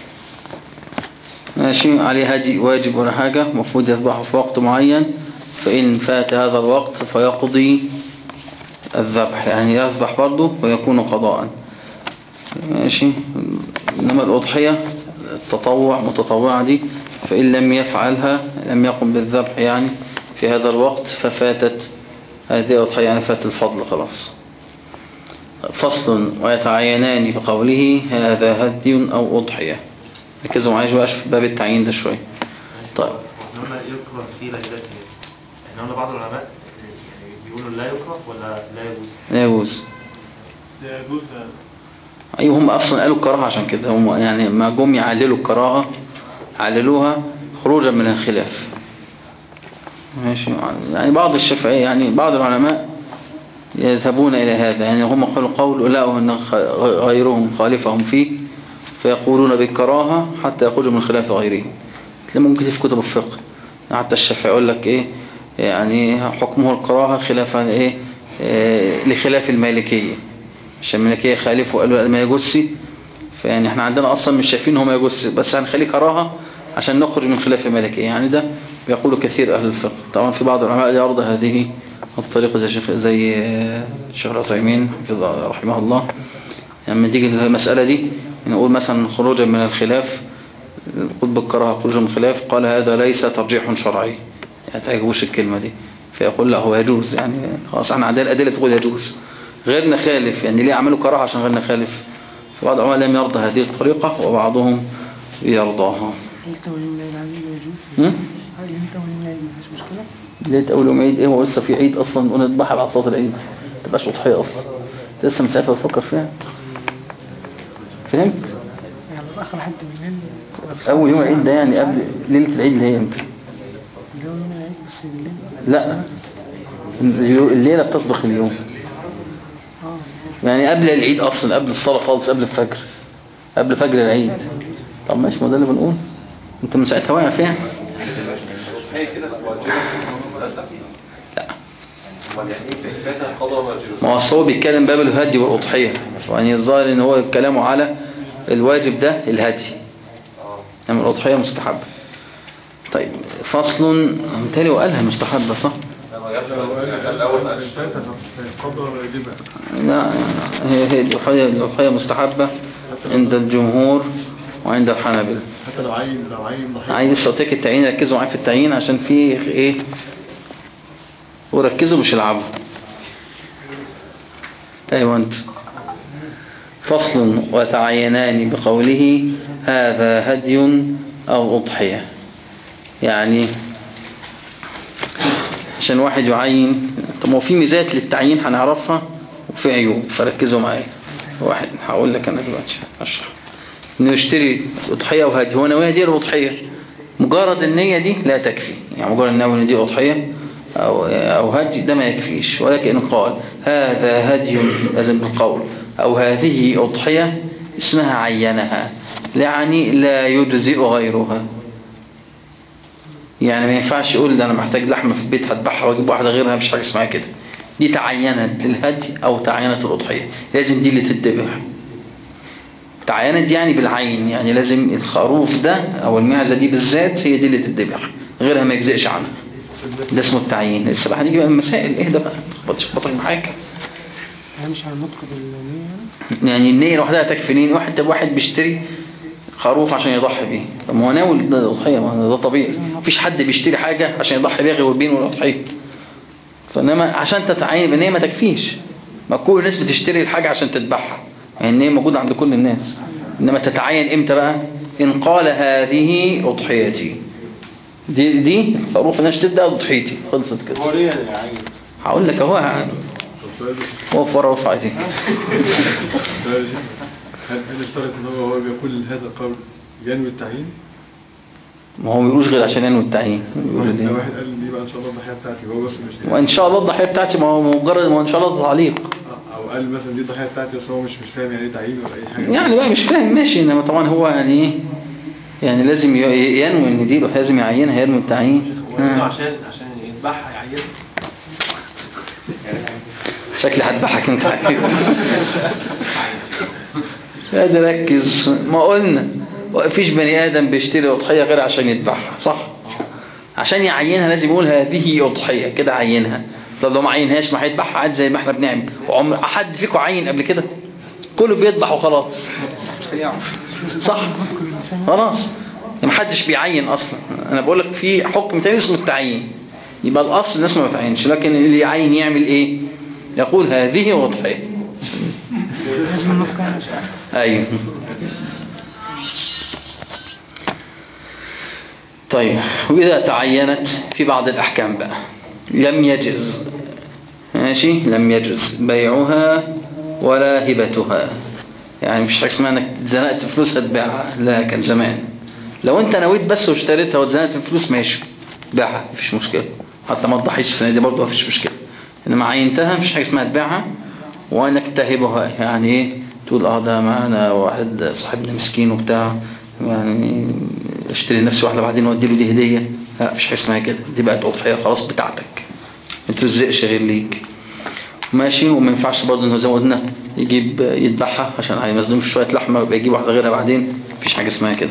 ماشي عليه هدي واجب ولا حاجة المفروض يذبحه في وقت معين فإن فات هذا الوقت فيقضي الذبح يعني يذبح برضه ويكون قضاء ماشي إنما الأضحية التطوع متطوعة دي فإن لم يفعلها لم يقم بالذبح يعني في هذا الوقت ففاتت هذه الأضحية يعني فات الفضل خلاص فصل ويتعينان في قوله هذا هدي أو أضحية ركزوا معايا بقى في باب التعيين ده شوية طيب احنا قلنا يكره في ليلته احنا قلنا بعض العلماء يعني بيقولوا لا يكره ولا لا يجوز لا يجوز ده يجوز ايوه هم اصلا قالوا الكراهه عشان كده هم يعني ما جم يعللوا الكراهه عللوها خروجا من الخلاف ماشي يعني بعض الشافعية يعني بعض العلماء يذهبون إلى هذا يعني هم قالوا قول لا وأن غيرهم خالفهم فيه فيقولون بالكراهة حتى يخرجوا من خلاف غيرهم تلاقي ممكن في كتب الفقه حتى الشافعي يقول لك ايه يعني حكمه الكراهة خلافا ايه, إيه لخلاف المالكية عشان المالكية خالفوا قالوا ما يجوزش فيعني احنا عندنا اصلا مش شايفين هو ما يجوزش بس هنخليه كراهة عشان نخرج من خلاف المالكية يعني ده بيقول كثير اهل الفقه طبعا في بعض العلماء يرضى هذه الطريقة زي شيخ زي الشيخ العثيمين رحمه الله لما تيجي المسألة دي نقول مثلا خروجا من الخلاف قد بالكراهة خروجا من الخلاف قال هذا ليس ترجيح شرعي يعني تعجبوش الكلمة دي فيقول لا هو يجوز يعني خلاص احنا عندنا الأدلة تقول يجوز غيرنا خالف يعني ليه عملوا كراهة عشان غيرنا خالف فبعض العلماء لم يرضى هذه الطريقة وبعضهم يرضاها هل توليم العيد عزيز يجوز؟ هم؟ هل يوم توليم العيد مفيش مشكلة؟ ليه تقول يوم عيد ايه هو لسه في عيد اصلا ونذبحها بعد صلاة العيد ما تبقاش اضحية اصلا لسه من ساعتها بفكر فيها فهمت يعني بأخر حتى بالليل اول يوم العيد ده يعني قبل ليلة العيد اللي هي امتى اللي هو يوم العيد بس بالليل لا الليلة بتسبق اليوم يعني قبل العيد اصلا قبل الصلاة خالص قبل الفجر قبل فجر العيد طب ماشي ما ده اللي بنقول انت من ساعتها واقع فيها هي كده واجبة لا امال يعني ايه فاتها قضاء واجبة ما هو أصل هو بيتكلم باب الهدي والأضحية يعني الظاهر ان هو كلامه على الواجب ده الهدي يعني الأضحية مستحبة طيب فصل تالي وقالها مستحبة صح لما جاب الاول ما قالش. فاتها قدر واجبة لا هي هي الأضحية الأضحية مستحبة عند الجمهور وعند الحنابلة حتى لو عين لو عين ضحية عايز لسه قلت لك التعيين ركزوا معايا في التعيين عشان في ايه وركزوا مش العبوا ايوه انت فصل وتعينان بقوله هذا هدي او اضحية يعني عشان واحد يعين طب ما هو في ميزات للتعيين هنعرفها وفي عيوب فركزوا معايا واحد هقول لك انا دلوقتي اشرح انه يشتري اضحية وهدي هو نوايا دي الاضحية مجرد النية دي لا تكفي يعني مجرد النية ان دي اضحية او, أو هدي ده ما يكفيش ولكن قال هذا هدي لازم القول او هذه اضحية اسمها عينها يعني لا يجزئ غيرها يعني ما ينفعش يقول ده انا محتاج لحمة في البيت هذبحها واجيب واحدة غيرها مفيش حاجة اسمها كده دي تعينت للهدي او تعينت الاضحية لازم دي اللي تتذبح تعينت دي يعني بالعين يعني لازم الخروف ده او المعزة دي بالذات هي دي اللي تتذبح غيرها ما يجزئش عنها ده اسمه التعيين لسه بقى هنيجي بقى المسائل ايه ده بقى تخبطش خبطك معاك هيمشي على النطق بالنية يعني النية لوحدها تكفي نين واحد طب واحد بيشتري خروف عشان يضحي بيه طب ما هو ناوي ده الأضحية ما هو ده طبيعي مفيش حد بيشتري حاجة عشان يضحي بيها غير البين والأضحية فإنما عشان تتعين بالنية ما تكفيش ما كل الناس بتشتري الحاجة عشان تذبحها يعني النية موجودة عند كل الناس إنما تتعين إمتى بقى إن قال هذه أضحيتي دي دي الخروف الناس تبدأ أضحيتي خلصت كده هو ليه يعني هقول لك اهو هو فرع رفعتي هل هل اشترط ان هو هو بيقول هذا القول ينوي التعيين؟ ما هو ما بيقولوش غير عشان ينوي التعيين بيقولوا واحد ليه؟ واحد قال دي بقى ان شاء الله الضحيه بتاعتي وهو بس مش وان شاء الله الضحيه بتاعتي ما هو مجرد ما هو ان شاء الله ده تعليق او قال مثلا دي الضحيه بتاعتي بس هو مش مش فاهم يعني ايه تعيين ولا اي حاجه يعني بقى مش فاهم ماشي انما طبعا هو يعني ايه يعني لازم ي- ينوي ان دي لازم يعينها ينوي التعيين هو آه. عشان عشان يذبحها يعينها شكلي هتضحك انت لا ده ركز ما قلنا مفيش بني ادم بيشتري اضحيه غير عشان يذبحها صح عشان يعينها لازم يقول هذه اضحيه كده عينها طب لو ما عينهاش ما هيذبحها عادي زي ما احنا بنعمل وعمر حد فيكم عين قبل كده كله بيذبح وخلاص صح خلاص ما حدش بيعين اصلا انا بقول لك في حكم تاني اسمه التعيين يبقى الاصل الناس ما بتعينش لكن اللي يعين يعمل ايه يقول هذه اضحيه لازم النطق يعني ايوه طيب واذا تعينت في بعض الاحكام بقى لم يجز ماشي لم يجز بيعها ولا هبتها يعني مش حاجه اسمها انك اتزنقت فلوس هتبيعها لا كان زمان لو انت نويت بس واشتريتها واتزنقت في فلوس ماشي بيعها مفيش مشكله حتى ما تضحيش السنه دي برضه مفيش مشكله انما عينتها مفيش حاجه اسمها تبيعها وانك تهبها يعني ايه تقول اه ده معانا واحد صاحبنا مسكين وبتاع يعني اشتري لنفسي واحده بعدين اودي له دي هديه لا مفيش حاجه اسمها كده دي بقت اضحيه خلاص بتاعتك ما ترزقش غير ليك ماشي وما ينفعش برضه انه زي ما قلنا يجيب يذبحها عشان هيمزلهم في شويه لحمه ويبقى يجيب واحده غيرها بعدين مفيش حاجه اسمها كده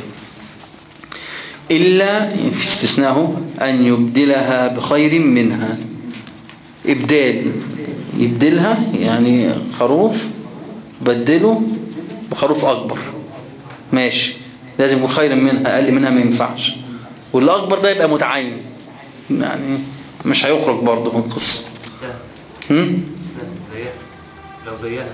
إلا في استثناءه أن يبدلها بخير منها إبدال يبدلها يعني خروف بدله بخروف أكبر ماشي لازم يكون خير منها أقل منها ما ينفعش والأكبر ده يبقى متعين يعني مش هيخرج برضه من القصة هم؟ زيها لو زيها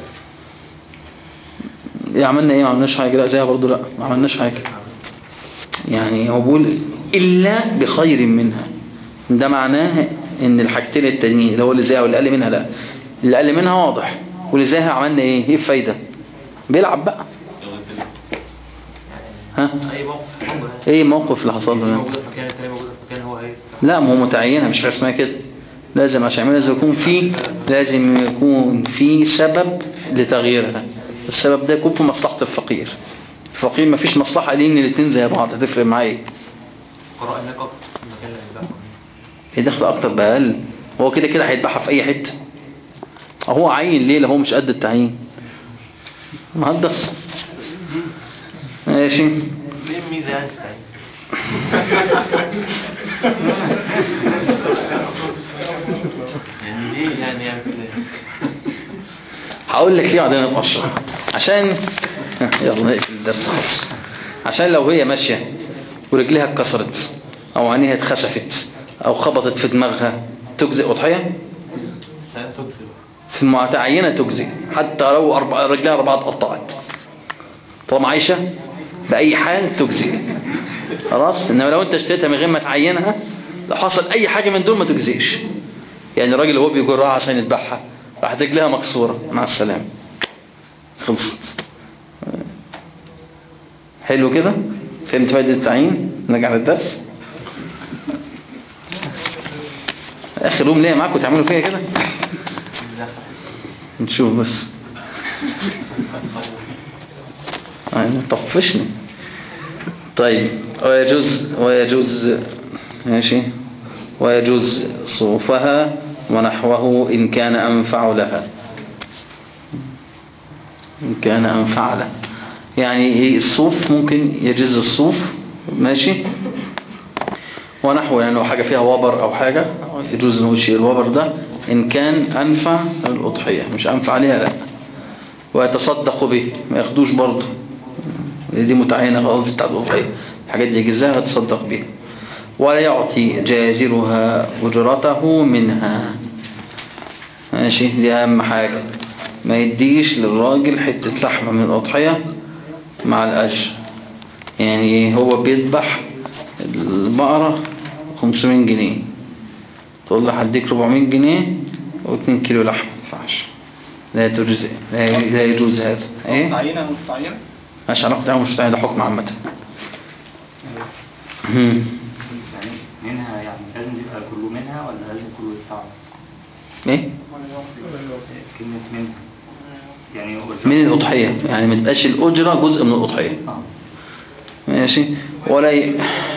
إيه عملنا ايه ما عملناش حاجة لا زيها برضه لا ما عملناش حاجة يعني هو بيقول إلا بخير منها ده معناه ان الحاجتين التانيين اللي هو اللي زيها واللي اقل منها لا اللي اقل منها واضح واللي زيها عملنا ايه ايه الفايدة بيلعب بقى ها اي موقف حصل له يعني ايه الموقف اللي حصل له يعني موجوده في مكان الثاني موجوده في مكان هو هي لا ما هو متعينة مش حاجة اسمها كده لازم عشان يعملها لازم يكون في لازم يكون في سبب لتغييرها السبب ده يكون في مصلحة الفقير الفقير ما فيش مصلحة ليه ان الاتنين زي بعض هتفرق معاه ايه قراء هناك اكتر في المكان اللي هيبقى هي داخله اكتر بأقل هو كده كده هيتباعها في اي حتة هو عين ليه لو هو مش قد التعيين مهندس ماشي ليه الميزه يعني في التعيين؟ يعني ليه يعني يعني كده هقول لك ليه بعدين ابقى اشرح عشان يلا نقفل الدرس خالص عشان لو هي ماشيه ورجليها اتكسرت او عينيها اتخسفت او خبطت في دماغها تجزئ اضحيه عشان تجزي في المتعينه تجزئ حتى لو أربع رجليها اربعه اتقطعت طالما عايشه باي حال تجزئ خلاص انما لو انت اشتريتها من غير ما تعينها لو حصل اي حاجه من دول ما تجزيش يعني الراجل هو بيجرها عشان يذبحها راحت رجلها مكسوره مع السلامه خلصت حلو كده فهمت فايدة التعيين نرجع للدرس اخر يوم ليه معاكم تعملوا فيا كده نشوف بس يعني طفشني طيب ويجوز ويجوز ماشي ويجوز صوفها ونحوه إن كان أنفع لها إن كان أنفع لها يعني إيه الصوف ممكن يجوز الصوف ماشي ونحوه يعني لو حاجة فيها وبر أو حاجة يجوز إنه يشيل الوبر ده إن كان أنفع الأضحية مش أنفع عليها لا ويتصدق به ما ياخدوش برضه دي متعينة خلاص بتاع الأضحية الحاجات دي يجزاها يتصدق بها ولا يعطي جازرها أجرته منها ماشي دي أهم حاجة ما يديش للراجل حتة لحمة من الأضحية مع الأجر يعني هو بيذبح البقرة 500 جنيه تقول له هديك 400 جنيه و2 كيلو لحم ما ينفعش لا تجزئ لا لا يجوز هذا ايه متعينة مستعينة ماشي علاقة ده مش ده حكم عامة مم. يعني منها يعني لازم يبقى كله منها ولا لازم كله يدفع ايه كلمة منها يعني هو من الأضحية يعني ما تبقاش الأجرة جزء من الأضحية آه. ماشي ولا ي...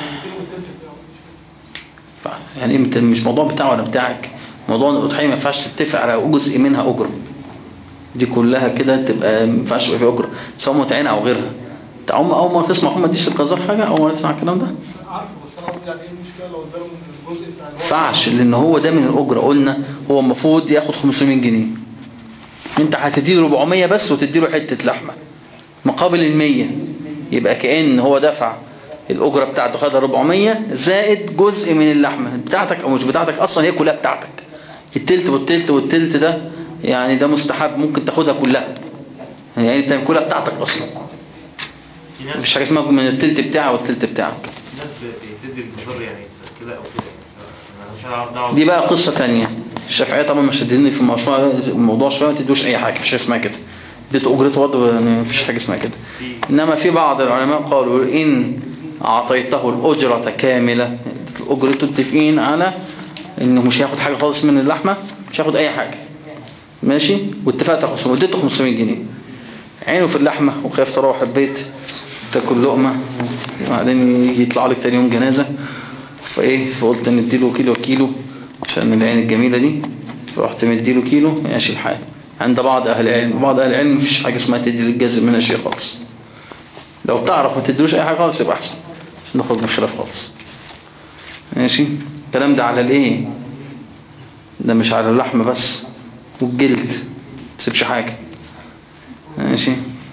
يعني انت مش موضوع بتاعه ولا بتاعك موضوع ان الأضحية ما ينفعش تتفق على جزء منها أجرة دي كلها كده تبقى ما ينفعش يبقى فيها أجرة سواء متعينة أو غيرها انت أول ما- أول ما تسمع محمد ديش القذار حاجة أول ما تسمع الكلام ده عارفه بس انا قصدي يعني ايه المشكلة لو اداله من الجزء بتاع الوقت ينفعش لان هو ده من الاجره قلنا هو المفروض ياخد 500 جنيه انت هتديله 400 بس وتديله حته لحمه مقابل ال 100 يبقى كأن هو دفع الاجره بتاعته خدها 400 زائد جزء من اللحمه بتاعتك او مش بتاعتك اصلا هي كلها بتاعتك التلت والتلت والتلت ده يعني ده مستحب ممكن تاخدها كلها يعني انت كلها بتاعتك اصلا في ناس مفيش حاجه اسمها من التلت بتاعي والتلت بتاعك ناس بتدي الجزار يعني كده او كده انا مش هعرف دعوه دي بقى قصة تانية الشافعية طبعا مش هتديني في المشروع الموضوع شوية ما تدوش أي حاجة مش اسمها كده اديت أجرته برضه يعني مفيش حاجة اسمها كده إنما في بعض العلماء قالوا إن أعطيته الأجرة كاملة أجرته متفقين على إنه مش هياخد حاجة خالص من اللحمة مش هياخد أي حاجة ماشي واتفقت 500 اديته 500 جنيه عينه في اللحمة وخاف تروح البيت تاكل لقمة وبعدين يجي يطلع لك تاني يوم جنازة فايه فقلت نديله كيلو كيلو عشان العين الجميلة دي رحت مديله كيلو ماشي الحال عند بعض اهل العلم بعض اهل العلم مفيش حاجة اسمها تدي للجزء منها شيء خالص لو تعرف ما تديلوش اي حاجة خالص يبقى احسن عشان نخرج من الخلاف خالص ماشي الكلام ده على الايه ده مش على اللحم بس والجلد ما تسيبش حاجة ماشي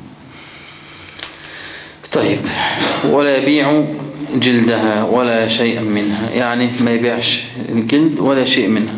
طيب ولا يبيع جلدها ولا شيئا منها يعني ما يبيعش الجلد ولا شيء منها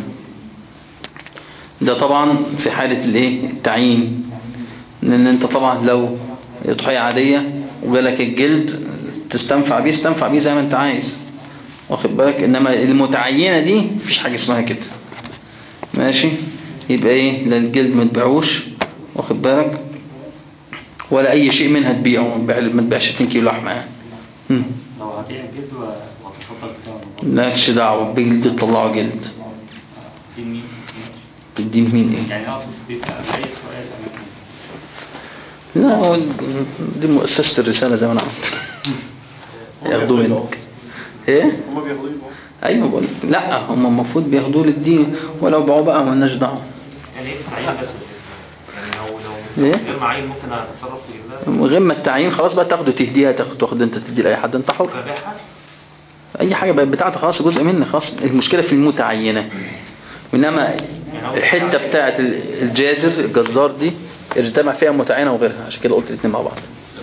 ده طبعا في حالة الايه التعيين لان انت طبعا لو اضحية عادية وجالك الجلد تستنفع بيه استنفع بيه زي ما انت عايز واخد بالك انما المتعينة دي مفيش حاجة اسمها كده ماشي يبقى ايه لا الجلد ما تبيعوش واخد بالك ولا اي شيء منها تبيعه ما تبيعش 2 كيلو لحمه يعني مم. لو هبيع الجلد و- واتصدق بتاعه مالكش دعوة بجلد تطلعه جلد دي مين؟ تدين مين ايه يعني اقصد بيبقى بعيد شويه زي ما لا هو دي مؤسسة الرسالة زي ما انا عملت ياخدوه منك ايه هما بياخدوا يبقوا ايوه بقول لك. لا هم المفروض بياخدوه للدين ولو باعوه بقى مالناش دعوه يعني ايه تعيين بس يعني لو لو إيه؟ غير معين ممكن اتصرف في ده من غير ما التعيين خلاص بقى تاخده تهديها تاخد تاخد انت تدي لاي حد انت حر ابيعها اي حاجه بقت بتاعتك خلاص جزء منك خلاص المشكله في المتعينه انما الحته بتاعت الجازر الجزار دي اجتمع فيها متعينه وغيرها عشان كده قلت الاثنين مع بعض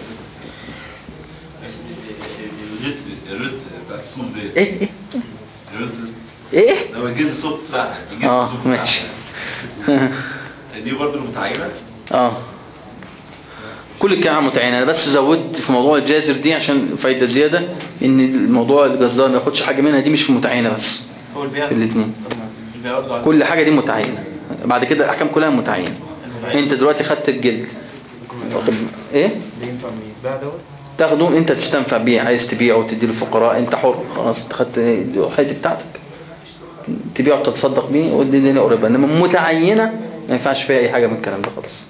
الريت الريت بتاع الصوت ده ايه ايه الريت ايه لو الجلد الصوت بتاعها الجلد اه الصوت بتاعها. ماشي دي برضه متعينه اه كل الكلام متعين انا بس زودت في موضوع الجازر دي عشان فايده زياده ان الموضوع الجزار ما ياخدش حاجه منها دي مش في متعينه بس هو البيع في الاثنين البيع برضه على كل حاجه دي متعينه بعد كده الاحكام كلها متعينه انت دلوقتي خدت الجلد واخد ايه اللي ينفع يتباع دوت تاخده انت تستنفع بيه عايز تبيعه وتدي للفقراء انت حر خلاص انت خدت الحاجه بتاعتك تبيعه وتتصدق بيه ودي الدنيا قريبه انما متعينه ما ينفعش فيها اي حاجه من الكلام ده خالص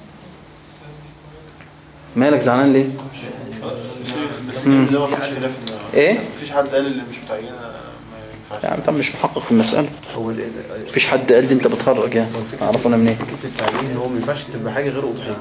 مالك زعلان ليه بس مم. ده ما فيش خلاف إن- ايه مفيش حد قال اللي مش متعينه ما ينفعش يعني طب مش محقق في المساله هو ال- مفيش حد قال لي انت بتخرج يعني اعرفه انا منين فكرة التعيين ان هو ما ينفعش تبقى حاجة غير أضحية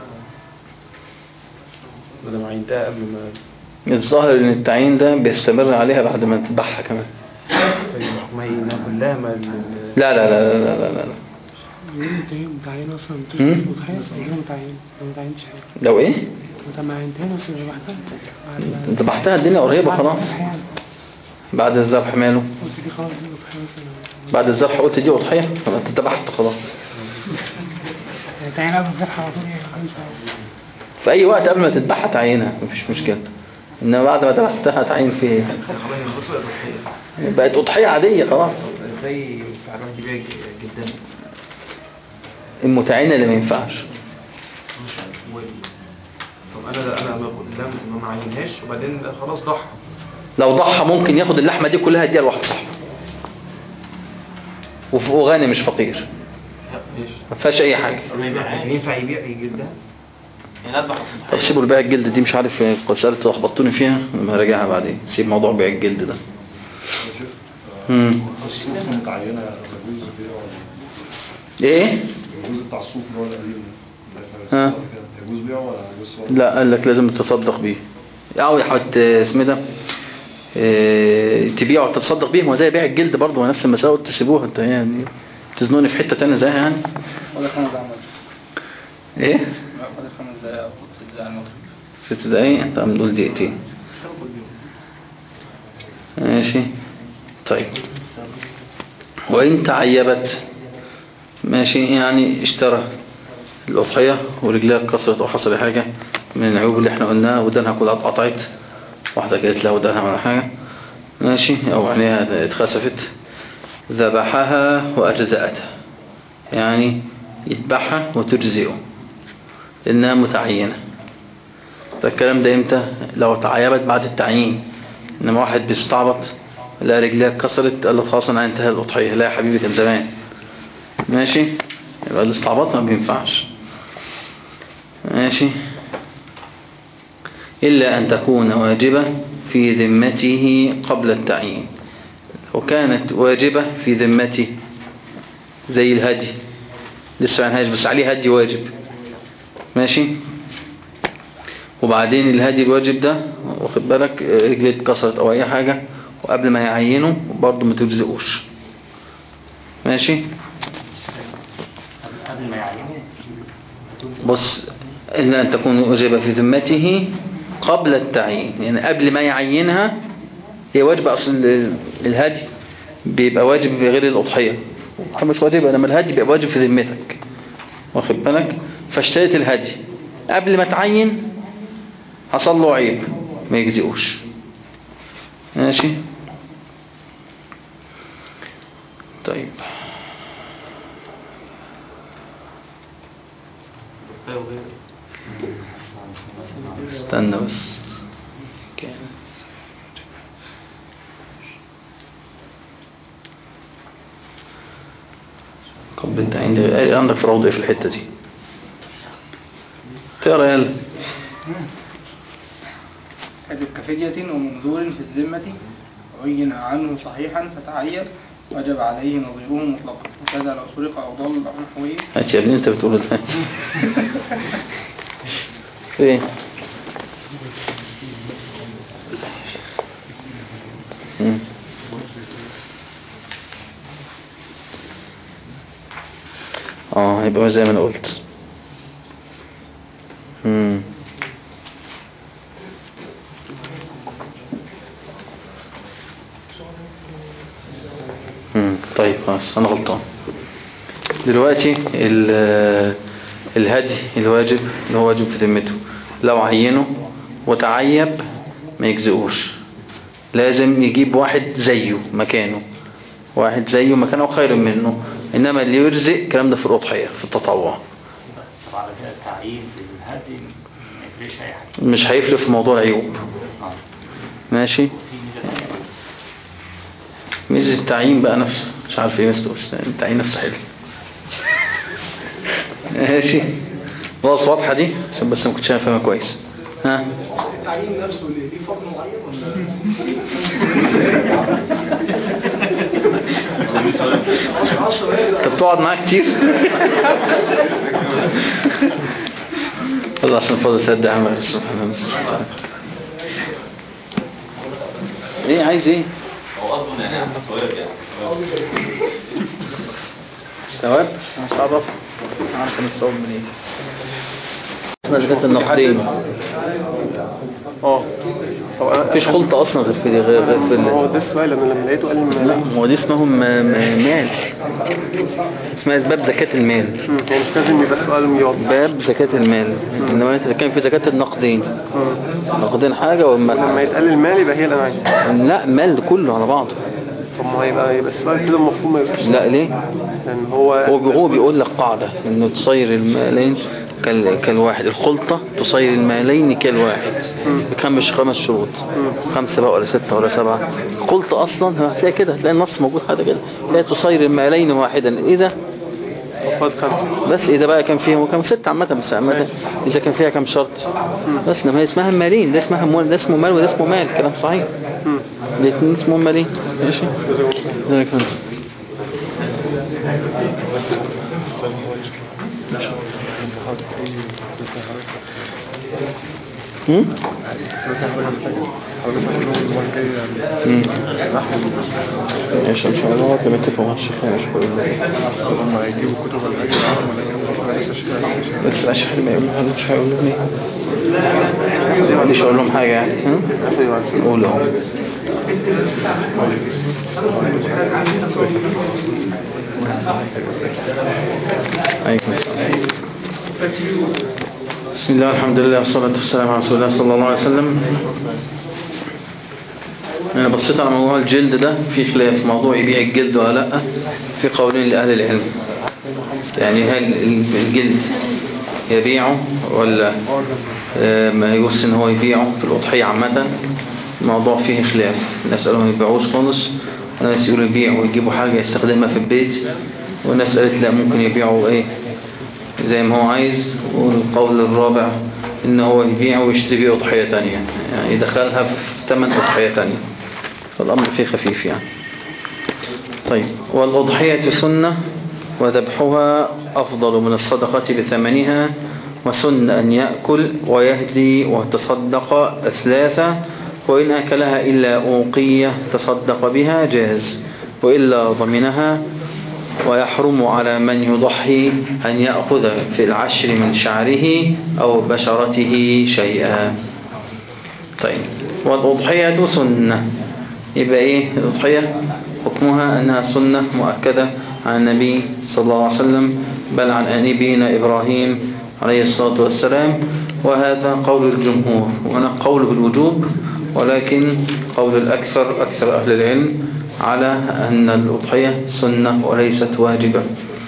بدل ما عينتها قبل ما الظاهر ان التعيين ده بيستمر عليها بعد ما تذبحها كمان ما هي إنها كلها ما ال- لا لا لا لا لا لا, لا. انت متعين اصلا مم. مش متخيل اصلا متعين ما متعينش حاجه لو ايه انت ما عينتها بس ذبحتها بعد ما- ذبحتها الدنيا قريبه بعد خلاص الذبح يعني. بعد الذبح ماله قلت دي خلاص دي اضحيه مثلا بعد الذبح قلت دي اضحيه خلاص انت ذبحت خلاص يعني تعين قبل الذبح على طول يعني خلاص يعني. في اي وقت قبل ما تذبحها تعينها مفيش مشكله انما بعد ما ذبحتها تعين في ايه خلاص الخصوة الضحية بقت اضحيه عاديه خلاص ازاي فعلا تبيع جدا المتعينه اللي ما ينفعش مش عارف طب انا انا ما قدام ما معينهاش وبعدين خلاص ضحى لو ضحى ممكن ياخد اللحمه دي كلها يديها لواحد صاحبه وف- وغني مش فقير ماشي ما فيهاش اي حاجه لكن ينفع يبيع جلدها يعني اذبح طب سيبوا البيع الجلد دي مش عارف القصه اللي لخبطوني فيها لما راجعها بعدين سيب موضوع بيع الجلد ده امم الصوف متعينه يجوز بيها ولا ايه الجزء بتاع الصوف اللي هو القديم ها. ده يجوز بيها ولا يجوز لا قال لك لازم تتصدق بيه او يحط اسمه ده إيه، تبيعه وتتصدق بيه ما هو زي بيع الجلد برضه هو نفس المساوئ تسيبوها انت يعني تزنوني في حته تانية زيها يعني ولا خمس دقايق ايه ولا خمس دقايق أو ست دقايق المغرب ست دقايق طب نقول دقيقتين ماشي طيب وإن تعيبت ماشي يعني اشترى الأضحية ورجلها اتكسرت أو حصل حاجة من العيوب اللي احنا قلناها ودانها كلها اتقطعت واحدة قالت لها ودانها ولا حاجة ماشي أو عينيها اتخسفت ذبحها وأجزأتها يعني يذبحها وتجزئه لأنها متعينة ده الكلام ده امتى لو تعيبت بعد التعيين انما واحد بيستعبط لا رجليه اتكسرت قال له خلاص انا انتهى الاضحيه لا يا حبيبي كان زمان ماشي يبقى الاستعباط ما بينفعش ماشي الا ان تكون واجبه في ذمته قبل التعيين وكانت واجبه في ذمته زي الهدي لسه عنهاش بس عليه هدي واجب ماشي وبعدين الهدي الواجب ده واخد بالك رجليه اتكسرت او اي حاجة وقبل ما يعينه برضه ما تجزئوش ماشي قبل ما يعينه بص إلا أن تكون واجبة في ذمته قبل التعيين يعني قبل ما يعينها هي واجبة أصل ال- الهدي بيبقى واجب في غير الأضحية مش واجبة لما الهدي بيبقى واجب في ذمتك واخد بالك فاشتريت الهدي قبل ما تعين حصل له عيب ما يجزئوش ماشي طيب استنى بس كان بالتعيين دي عندك في روضة إيه في الحتة دي تقرا يلا حدث كفدية ومنذور في الذمة عين عنه صحيحا فتعين وجب عليه نظيره مطلقا وكذا لو سرق أو ضل أو نحوه هات يا ابني انت بتقول ازاي فين مم. اه يبقى زي ما انا قلت مم. مم. طيب خلاص انا غلطان دلوقتي ال- الهدي الواجب اللي هو واجب في ذمته لو عينه وتعيب ما يجزئوش لازم يجيب واحد زيه مكانه واحد زيه مكانه أو خير منه إنما اللي يرزق الكلام ده في الأضحية في التطوع طب على كده التعيين في الهدي ما يفرقش أي حاجة مش هيفرق في موضوع العيوب آه. ماشي في ميزة تانية. ميزة التعيين بقى نفسه مش عارف ايه بس بس التعيين نفسه حلو ماشي خلاص واضحة دي عشان بس ما كنتش أنا فاهمها كويس ها التعيين نفسه ليه ليه فضل معين ولا انت بتقعد معاه كتير الله عشان فاضل ثلاث دقايق عمل سبحان الله ايه عايز ايه هو اصلا يعني عندك سؤال يعني ثواب مش عارف عارف انا الثواب منين اسمها زكاة النقدين اه طب انا مفيش خلطة اصلا غير في غير غير في ما هو ال- ده السؤال انا لما لقيته قال لي لا ما هو دي اسمهم م- م- مال اسمها باب زكاة المال مم، يعني مش لازم يبقى سؤال مياض باب زكاة المال انما انت كان في زكاة النقدين نقدين حاجة لما والمال يتقال المال يبقى هي الانواع لا مال كله على بعضه طب ما هو يبقى يبقى السؤال كده المفروض ما يبقاش لا ليه لان هو هو بي- هو بيقول لك قاعدة انه تصير المالين كال كالواحد الخلطة تصير المالين كالواحد بكمش خمس شروط خمسة بقى ولا ستة ولا سبعة الخلطة اصلا هتلاقي كده هتلاقي النص موجود حاجة كده هي تصير المالين واحدا اذا فاض خمسة بس اذا بقى كان فيها كم ستة عامة بس عامة اذا كان فيها كم شرط بس انما هي اسمها مالين ده اسمها مال ده اسمه مال وده اسمه مال كلام صحيح الاثنين اسمهم مالين ماشي ذلك انت هم؟ مم. ايش ان شاء الله كما اتفقوا مع الشيخ ايش بقول لك هم هيجيبوا كتب ولا حاجة معاهم ولا يعملوا كتب لسه شغال بس الاشياء اللي ما يقولوا مش هيقول لهم ايه مش هقول لهم حاجه يعني ها قول اهو عليكم السلام بسم الله الحمد لله والصلاة والسلام على رسول الله صلى الله عليه وسلم أنا بصيت على موضوع الجلد ده في خلاف موضوع يبيع الجلد ولا لا في قولين لأهل العلم يعني هل الجلد يبيعه ولا آه، ما يجوز ان هو يبيعه في الأضحية عامة الموضوع فيه خلاف الناس قالوا ما يبيعوش خالص وناس يقولوا يبيعوا ويجيبوا حاجة يستخدمها في البيت والناس قالت لا ممكن يبيعوا ايه زي ما هو عايز والقول الرابع ان هو يبيع ويشتري بيه أضحية تانية يعني يدخلها في ثمن أضحية تانية فالأمر فيه خفيف يعني طيب والأضحية سنة وذبحها أفضل من الصدقة بثمنها وسن أن يأكل ويهدي وتصدق أثلاثة وإن أكلها إلا أوقية تصدق بها جاز وإلا ضمنها ويحرم على من يضحي أن يأخذ في العشر من شعره أو بشرته شيئا طيب والأضحية سنة يبقى إيه الأضحية حكمها أنها سنة مؤكدة عن النبي صلى الله عليه وسلم بل عن نبينا إبراهيم عليه الصلاة والسلام وهذا قول الجمهور وأنا قول بالوجوب ولكن قول الأكثر أكثر أهل العلم على أن الأضحية سنة وليست واجبة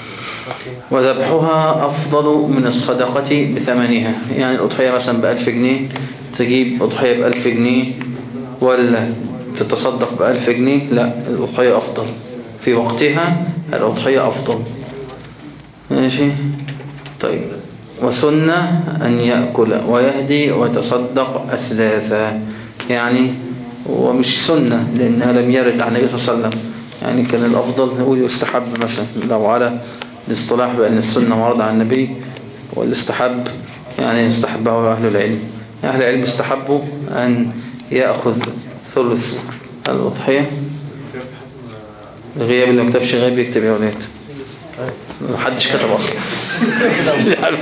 وذبحها أفضل من الصدقة بثمنها يعني الأضحية مثلا بألف جنيه تجيب أضحية بألف جنيه ولا تتصدق بألف جنيه لا الأضحية أفضل في وقتها الأضحية أفضل ماشي طيب وسنة أن يأكل ويهدي ويتصدق أثلاثا يعني ومش سنة لأنها لم يرد عن النبي صلى الله عليه وسلم يعني كان الأفضل نقول يستحب مثلا لو على الاصطلاح بأن السنة ورد عن النبي والاستحب يعني يستحبه أهل العلم أهل العلم استحبوا أن يأخذ ثلث الأضحية الغياب اللي ما كتبش غياب يكتب يا ولاد محدش كتب اصلا مش عارف.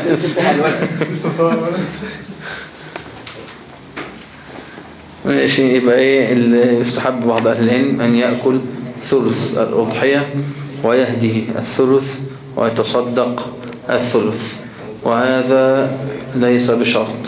ماشي يبقى ايه اللي يستحب بعض اهل العلم ان يأكل ثلث الأضحية ويهدي الثلث ويتصدق الثلث وهذا ليس بشرط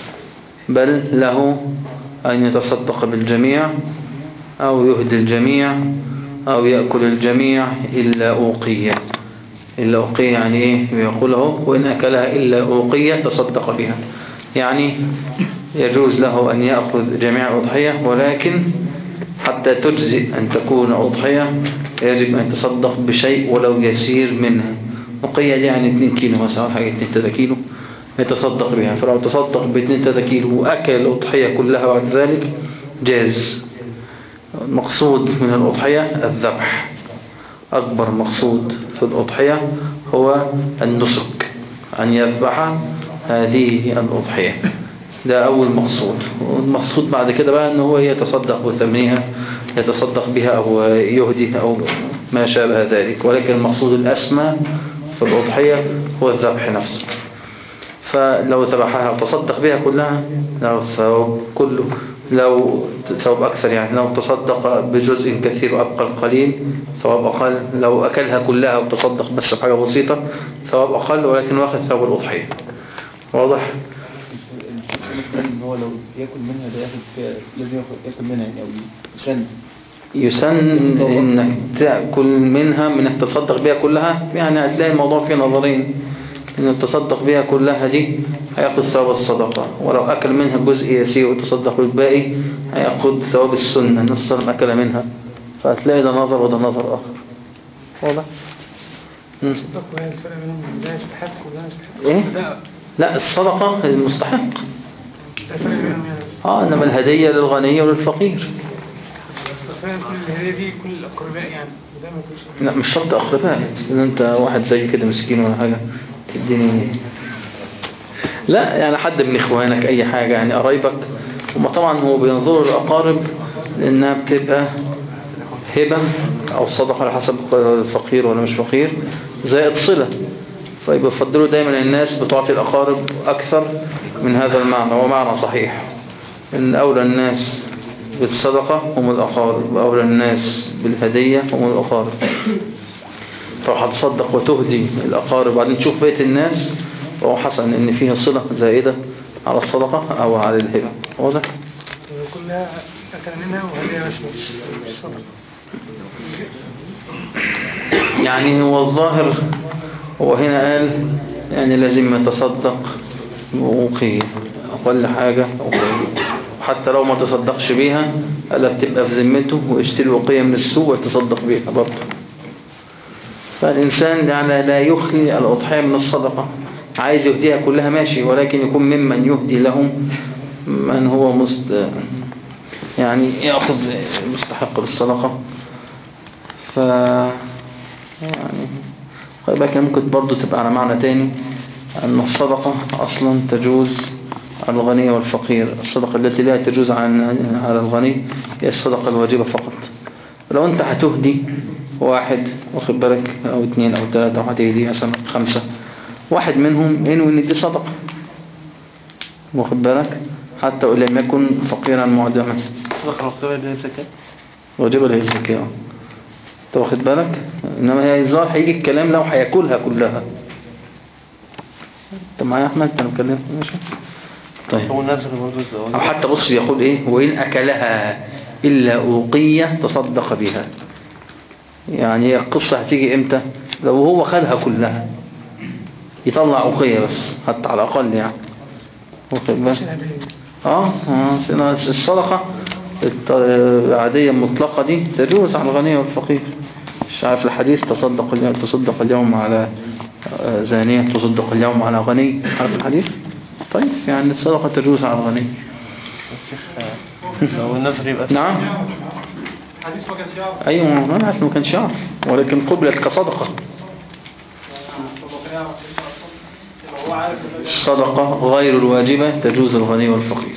بل له أن يتصدق بالجميع أو يهدي الجميع أو يأكل الجميع إلا أوقية إلا أوقية يعني إيه يقوله وإن أكلها إلا أوقية تصدق بها يعني يجوز له أن يأخذ جميع الأضحية ولكن حتى تجزئ أن تكون أضحية يجب أن يتصدق بشيء ولو يسير منها أوقية دي يعني 2 كيلو مثلا حاجة 2 3 كيلو يتصدق بها فلو تصدق ب 2 3 كيلو وأكل الأضحية كلها بعد ذلك جاز المقصود من الأضحية الذبح أكبر مقصود في الأضحية هو النسك أن يذبح هذه الأضحية ده أول مقصود والمقصود بعد كده بقى أنه هو يتصدق بثمنها يتصدق بها أو يهدي أو ما شابه ذلك ولكن المقصود الأسمى في الأضحية هو الذبح نفسه فلو ذبحها وتصدق بها كلها لو الثواب كله لو ثواب أكثر يعني لو تصدق بجزء كثير وأبقى القليل ثواب أقل لو أكلها كلها وتصدق بس بحاجة بسيطة ثواب أقل ولكن واخد ثواب الأضحية واضح؟ ان هو لو ياكل منها ده ياخد فيها لازم ياخد ياكل منها يعني او عشان يسن انك تأكل منها من انك تصدق بها كلها يعني هتلاقي الموضوع فيه نظرين انك تصدق بها كلها دي هياخد ثواب الصدقة ولو اكل منها جزء يسير وتصدق بالباقي هياخد ثواب السنة نص ما اكل منها فهتلاقي ده نظر وده نظر اخر واضح مم. صدق وهي الفرق بينهم ده يستحق وده يستحق ايه ده لا الصدقة المستحق ده الفرق بينهم يعني اه انما الهدية للغني وللفقير فعلا كل الهدايا دي كل الأقرباء يعني وده ما يكونش لا مش شرط اقرباء ان انت واحد زي كده مسكين ولا حاجة تديني لا يعني حد من اخوانك اي حاجة يعني قرايبك وما طبعا هو بينظروا الاقارب لانها بتبقى هبة او صدقة على حسب فقير ولا مش فقير زائد صلة فيبقى يفضلوا دايما الناس بتعطي الاقارب اكثر من هذا المعنى هو معنى صحيح ان اولى الناس بالصدقة هم الأقارب وأولى الناس بالهدية هم الأقارب فلو هتصدق وتهدي الأقارب وبعدين تشوف بيت الناس فهو حسن إن فيها صلة زائدة على الصدقة أو على الهبة واضح؟ كلها أكل منها وهدايا بس مش مش صدقة يعني هو الظاهر هو هنا قال يعني لازم يتصدق بوقية أقل حاجة وقية حتى لو ما تصدقش بيها قال بتبقى في ذمته ويشتري وقية من السوق ويتصدق بيها برضه فالإنسان يعني لا يخلي الأضحية من الصدقة عايز يهديها كلها ماشي ولكن يكون ممن يهدي لهم من هو مست يعني يأخذ مستحق بالصدقة ف يعني خلي بالك ممكن برضو تبقى على معنى تاني أن الصدقة أصلا تجوز على الغني والفقير الصدقة التي لا تجوز عن على الغني هي الصدقة الواجبة فقط لو أنت هتهدي واحد واخد بالك أو اثنين أو ثلاثة أو هتهدي مثلا خمسة واحد منهم ينوي إن دي صدقة واخد بالك حتى وإن لم يكن فقيرا معدما صدقة مكتوبة اللي هي زكاة واجبة اللي هي الزكاة انت واخد بالك انما هي الظاهر هيجي الكلام لو هياكلها كلها انت معايا يا احمد انا بكلمك ماشي طيب هو نفسك برضه او حتى بص يقول ايه وان اكلها الا اوقية تصدق بها يعني هي القصة هتيجي امتى لو هو خدها كلها يطلع اوقية بس حتى على الاقل يعني واخد بالك اه آه، سنة- الصدقة الط- العادية المطلقة دي تجوز على الغني والفقير مش عارف الحديث تصدق اليوم تصدق اليوم على آه، زانية تصدق اليوم على غني عارف الحديث طيب يعني الصدقة تجوز على الغني لو النذر يبقى نعم حديث ما كانش يعرف ايوه ما انا عارف انه كانش يعرف ولكن قبلت كصدقة طب هو كان يعرف يبقى هو عارف إن ده- الصدقة غير الواجبة تجوز الغني والفقير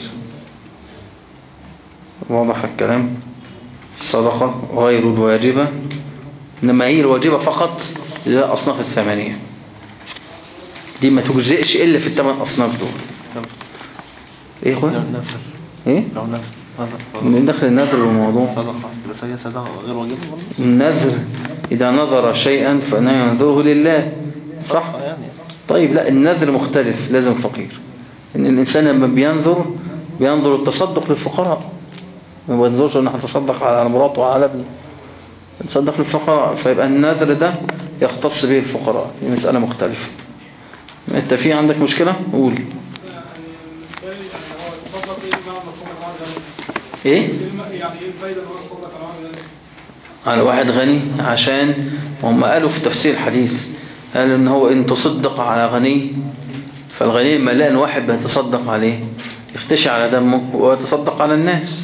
واضح الكلام الصدقة غير الواجبة إنما هي الواجبة فقط للأصناف الثمانية دي ما تجزئش إلا في الثمان أصناف دول إيه يا أخوان؟ نذر إيه؟ لو نذر نذر من دخل النذر الموضوع صدقة بس هي صدقة غير واجبة برضه النذر إذا نذر شيئا فإنه ينذره لله صح؟ يعني طيب لا النذر مختلف لازم فقير ان الانسان لما بينذر بينظر التصدق للفقراء ما بينظرش ان هتصدق على مراته وعلى ابنه يتصدق للفقراء فيبقى النذر ده يختص به الفقراء دي مسألة مختلفة انت في عندك مشكلة قول يعني بالنسبه لي يعني هو الصدقه ايه معنى الصدقه على الغني؟ ايه إيه الم- يعني ايه الفايده ان هو يصدق على الغني؟ على واحد غني عشان هم قالوا في تفسير الحديث قالوا ان هو ان تصدق على غني فالغني لما لقى ان واحد بيتصدق عليه يختشي على دمه ويتصدق على الناس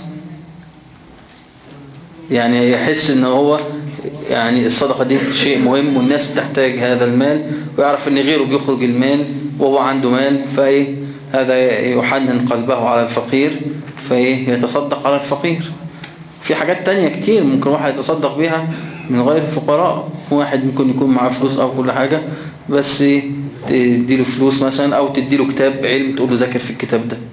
يعني يحس ان هو يعني الصدقة دي شيء مهم والناس تحتاج هذا المال ويعرف ان غيره بيخرج المال وهو عنده مال فايه هذا يحنن قلبه على الفقير فايه يتصدق على الفقير في حاجات تانية كتير ممكن واحد يتصدق بيها من غير الفقراء واحد ممكن يكون معاه فلوس او كل حاجة بس تديله فلوس مثلا او تديله كتاب علم تقول له ذاكر في الكتاب ده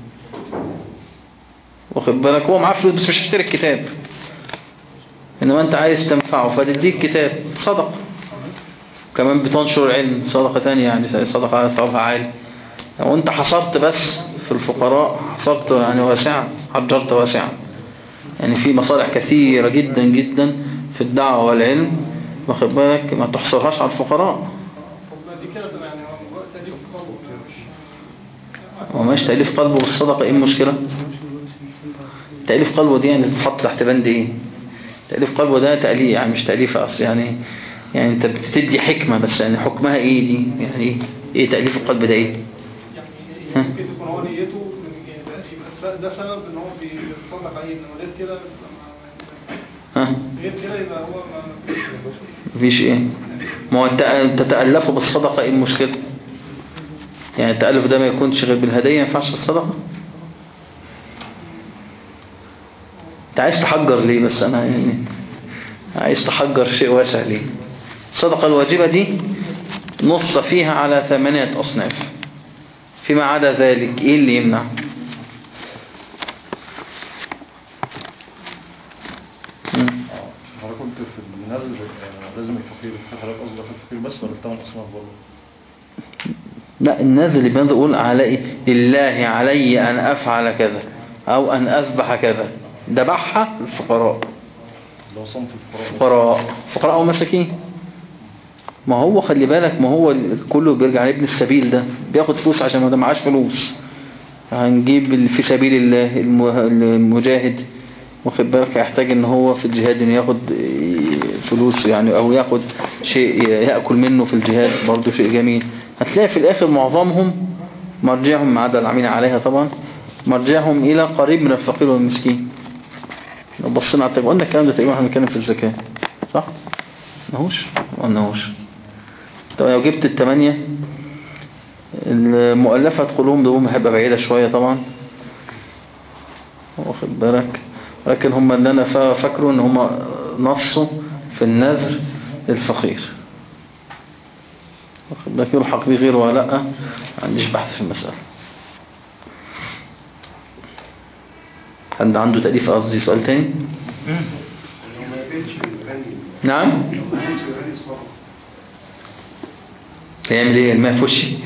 واخد بالك هو معاه فلوس بس مش هيشتري الكتاب انما انت عايز تنفعه فتديك كتاب صدقة كمان بتنشر العلم صدقة تانية يعني صدقة ثوابها عالي لو انت حصرت بس في الفقراء حصرت يعني واسعا حجرت واسعا يعني في مصالح كثيرة جدا جدا في الدعوة والعلم واخد بالك ما تحصرهاش على الفقراء طب ما دي كده يعني هو تأليف قلبه وماش تأليف قلبه بالصدقة ايه المشكلة تأليف قلبه دي يعني تتحط تحت بند ايه تأليف قلبه ده تأليف يعني مش تأليف أصل يعني يعني انت بتدي حكمة بس يعني حكمها ايه دي يعني ايه ايه تأليف القلب ده ايه ها؟ ممكن تكون هو نيته من- يعني يبقى ده سبب ان هو بيتصدق عليه انما غير كده ما- ها غير كده يبقى هو ما مفيش ايه ما هو الت- تتألفه بالصدقة ايه المشكلة يعني التألف ده ما يكونش غير بالهدية ما ينفعش الصدقة انت عايز تحجر ليه بس انا يعني عايز تحجر شيء واسع ليه الصدقة الواجبة دي نص فيها على ثمانية أصناف فيما عدا ذلك ايه اللي يمنع مم. حضرتك قلت في النذر آه، لازم الفقير في حضرتك قصدك الفقير بس ولا الثمان أصناف برضه؟ لا النذر اللي بنقول علي لله علي أن أفعل كذا أو أن أذبح كذا ذبحها الفقراء اللي هو صنف الفقراء فقراء فقراء أو مساكين ما هو خلي بالك ما هو كله بيرجع لابن السبيل ده بياخد فلوس عشان ما ده معاش فلوس هنجيب ال- في سبيل الله المه- المجاهد واخد بالك هيحتاج ان هو في الجهاد انه ياخد فلوس يعني او ياخد شيء يأكل منه في الجهاد برضو شيء جميل هتلاقي في الاخر معظمهم مرجعهم ما عدا العاملين عليها طبعا مرجعهم الى قريب من الفقير والمسكين لو بصينا على التجربة قلنا الكلام ده تقريبا احنا بنتكلم في الزكاة صح؟ ماهوش ما قلناهوش طب لو جبت الثمانية المؤلفة قلوبهم دول هيبقى بعيدة شوية طبعا واخد بالك ولكن هم اللي انا فا- فاكره ان هم نصوا في النذر للفقير واخد بالك يلحق بيه غيره ولا لا ما عنديش بحث في المسألة حد عنده تأليف قصدي سؤال تاني نعم يعمل ايه الماء في وشي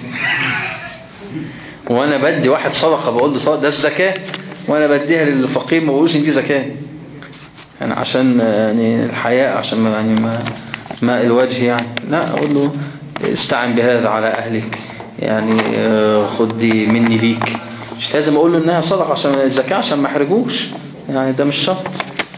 وانا بدي واحد صدقة بقول له صدقة ده الزكاة وانا بديها للفقير ما بقولش ان دي زكاة يعني عشان يعني الحياء عشان ما يعني ما ماء الوجه يعني لا اقول له استعن بهذا على اهلك يعني آه، خد دي مني ليك مش لازم اقول له انها صدقة عشان الزكاة عشان ما احرجوش يعني ده مش شرط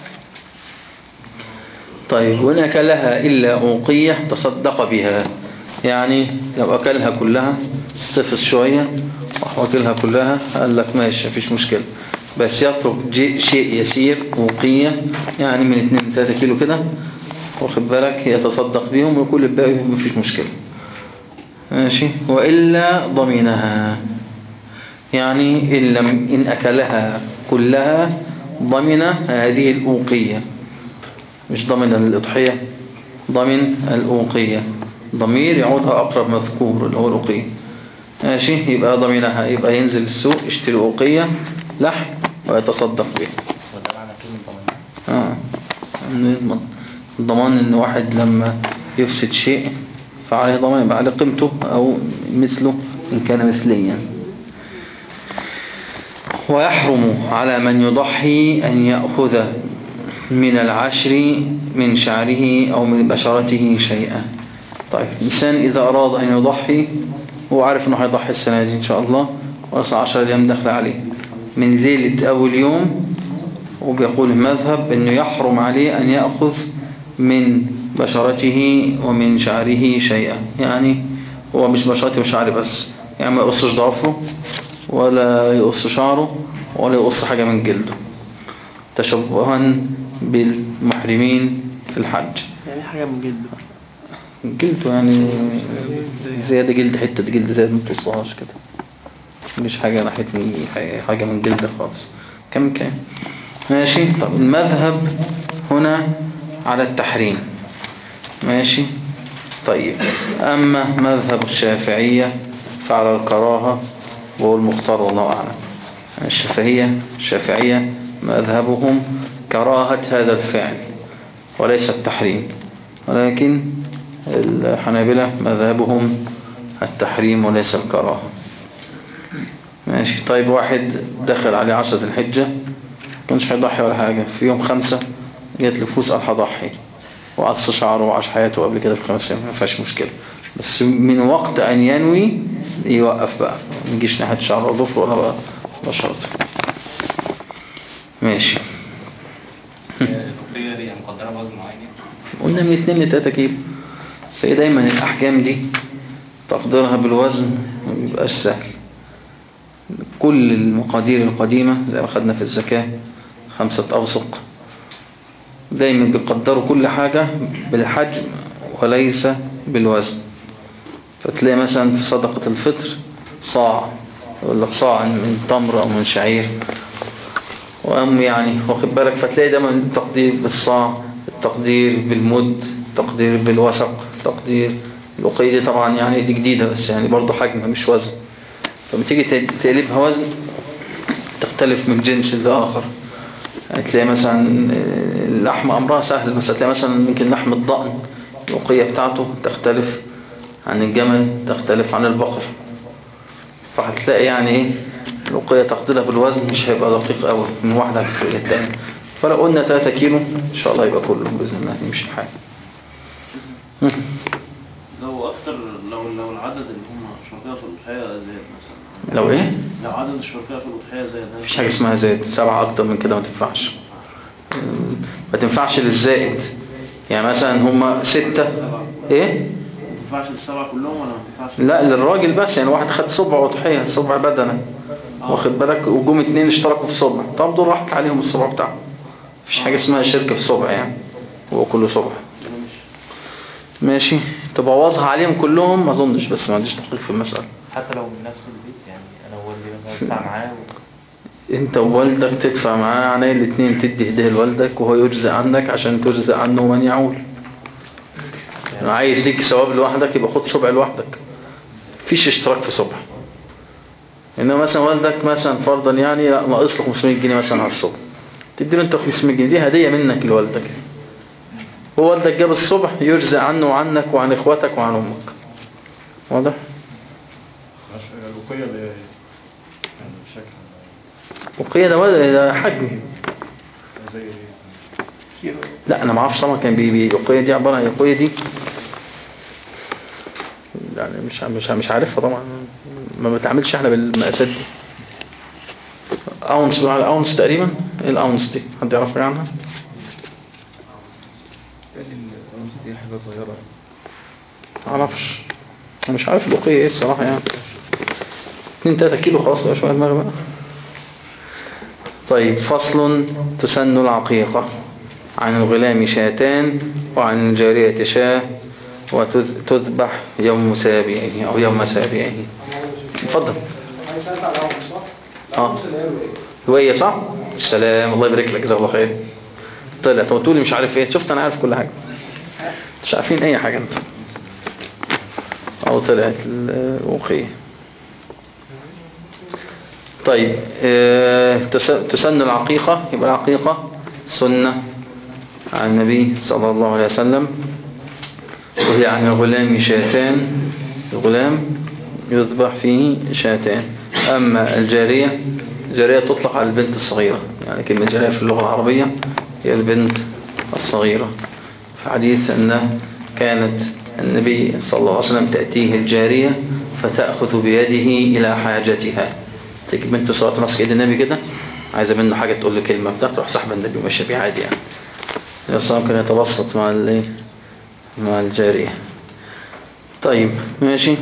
طيب وإن أكلها إلا أوقية تصدق بها يعني لو أكلها كلها طفس شوية وأكلها كلها قال لك ماشي مفيش مشكلة بس يترك جي- شيء يسير وقية يعني من 2 3 كيلو كده واخد بالك يتصدق بيهم وكل الباقي مفيش مشكلة ماشي وإلا ضمنها يعني إن, لم إن أكلها كلها ضمن هذه الأوقية مش ضمن الإضحية ضمن الأوقية ضمير يعودها أقرب مذكور اللي هو الأوقية ماشي يبقى ضمنها يبقى ينزل السوق يشتري أوقية لحم ويتصدق بها وده معنى كلمة ضمان آه. إنه يضمن الضمان ان واحد لما يفسد شيء فعليه ضمان يبقى عليه قيمته او مثله ان كان مثليا ويحرم على من يضحي ان يأخذ من العشر من شعره او من بشرته شيئا طيب الإنسان إذا أراد أن يضحي هو عارف أنه هيضحي السنة دي إن شاء الله ورص عشر أيام دخل عليه من ليلة أول يوم وبيقول المذهب أنه يحرم عليه أن يأخذ من بشرته ومن شعره شيئا يعني هو مش بشرته وشعره بس يعني ما يقصش ضعفه ولا يقص شعره ولا يقص حاجة من جلده تشبها بالمحرمين في الحج يعني حاجة من جلد جلده يعني زيادة جلد حتة جلد زيادة ما توصلهاش كده مش حاجة ناحية من حاجة من جلد خالص كم كام ماشي طب المذهب هنا على التحريم ماشي طيب أما مذهب الشافعية فعلى الكراهة وهو المختار والله أعلم الشافعية الشافعية مذهبهم كراهة هذا الفعل وليس التحريم ولكن الحنابلة مذهبهم التحريم وليس الكراهة ماشي طيب واحد دخل عليه عشرة الحجة كانش هيضحي ولا حاجة في يوم خمسة جات له فلوس قال هضحي وقص شعره وعاش حياته قبل كده في خمس سنين ما فيهاش مشكلة بس من وقت أن ينوي يوقف بقى ما يجيش ناحية شعره ضفره ولا بقى بشرته ماشي الأوقية دي مقدرة بوزن معين قلنا من 2 ل 3 كيلو بس هي دايما الأحكام دي تقديرها بالوزن ما بيبقاش سهل كل المقادير القديمة زي ما خدنا في الزكاة خمسة أوسق دايما بيقدروا كل حاجة بالحجم وليس بالوزن فتلاقي مثلا في صدقة الفطر صاع يقول لك صاع من تمر أو من شعير وأم يعني واخد بالك فتلاقي دايما التقدير بالصاع التقدير بالمد التقدير بالوسق التقدير الوقية دي طبعا يعني دي جديدة بس يعني برضو حجم مش وزن فلما تيجي تقلبها وزن تختلف من جنس لآخر يعني تلاقي مثلا اللحم أمرها سهل بس تلاقي مثلا ممكن لحم الضأن الوقية بتاعته تختلف عن الجمل تختلف عن البقر فهتلاقي يعني ايه الوقية تقديرها بالوزن مش هيبقى دقيق قوي من واحدة للتاني فلو قلنا 3 كيلو ان شاء الله يبقى كله بإذن الله يمشي الحال لو اكتر لو لو العدد اللي هم شركاء في الاضحيه زاد مثلا لو ايه لو عدد الشركاء في الاضحيه زاد مفيش حاجة اسمها زائد سبعة أكتر من كده ما تنفعش ما تنفعش للزائد يعني مثلا هم ستة ايه ما تنفعش للسبعه كلهم ولا ما تنفعش لا للراجل بس يعني واحد خد صبع وضحية صبع بدنة واخد بالك وجم اتنين اشتركوا في صبع طب دول راحت عليهم الصبع بتاعهم مفيش حاجة اسمها شركة في صبع يعني هو كله صبع ماشي تبوظها عليهم كلهم ما اظنش بس ما عنديش تحقيق في المسألة حتى لو من نفس البيت يعني انا والدي مثلا ادفع معاه و... انت ووالدك تدفع معاه عيني الاتنين تدي هدية لوالدك وهو يجزي عنك عشان تجزي عنه من يعول يعني عايز ليك ثواب لوحدك يبقى خد صبع لوحدك مفيش اشتراك في صبع انما مثلا والدك مثلا فرضا يعني لا ناقص له 500 جنيه مثلا على الصبح تدي له انت 500 جنيه دي هدية منك لوالدك هو والدك جاب الصبح يجزي عنه وعنك وعن اخواتك وعن امك واضح الوقية اللي هي يعني بشكل وقية ده وزن- ده حجم زي ايه؟ لا انا ما اعرفش طبعا كان بي بي الوقية دي عبارة عن الوقية دي يعني مش مش مش عارفها طبعا ما بتعملش احنا بالمقاسات دي اونس بقى الاونس تقريبا ايه الاونس دي حد يعرف حاجه عنها دي حاجة صغيرة ما اعرفش انا مش عارف الأقية ايه بصراحة يعني 2 3 كيلو خلاص بقى شوية دماغ بقى طيب فصل تسن العقيقة عن الغلام شاتان وعن الجارية شاه وتذبح يوم سابعه أو يوم سابعه اتفضل اه هوية صح السلام الله يبارك لك جزاك الله خير طلعت وتقولي مش عارف ايه شفت انا عارف كل حاجة مش عارفين اي حاجة انت او طلعت الوقية طيب اه تس- تسن العقيقة يبقى العقيقة سنة عن النبي صلى الله عليه وسلم وهي عن الغلام شاتان الغلام يذبح فيه شاتان أما الجارية الجارية تطلق على البنت الصغيرة يعني كلمة جارية في اللغة العربية هي البنت الصغيرة في حديث أنه كانت النبي صلى الله عليه وسلم تأتيه الجارية فتأخذ بيده إلى حاجتها تيجي بنت صغيرة ماسكة ايد النبي كده عايزة منه حاجة تقول له كلمة بتاع تروح سحب النبي وماشية بيه عادي يعني النبي صلى الله عليه وسلم كان يتبسط مع الايه مع الجارية طيب ماشي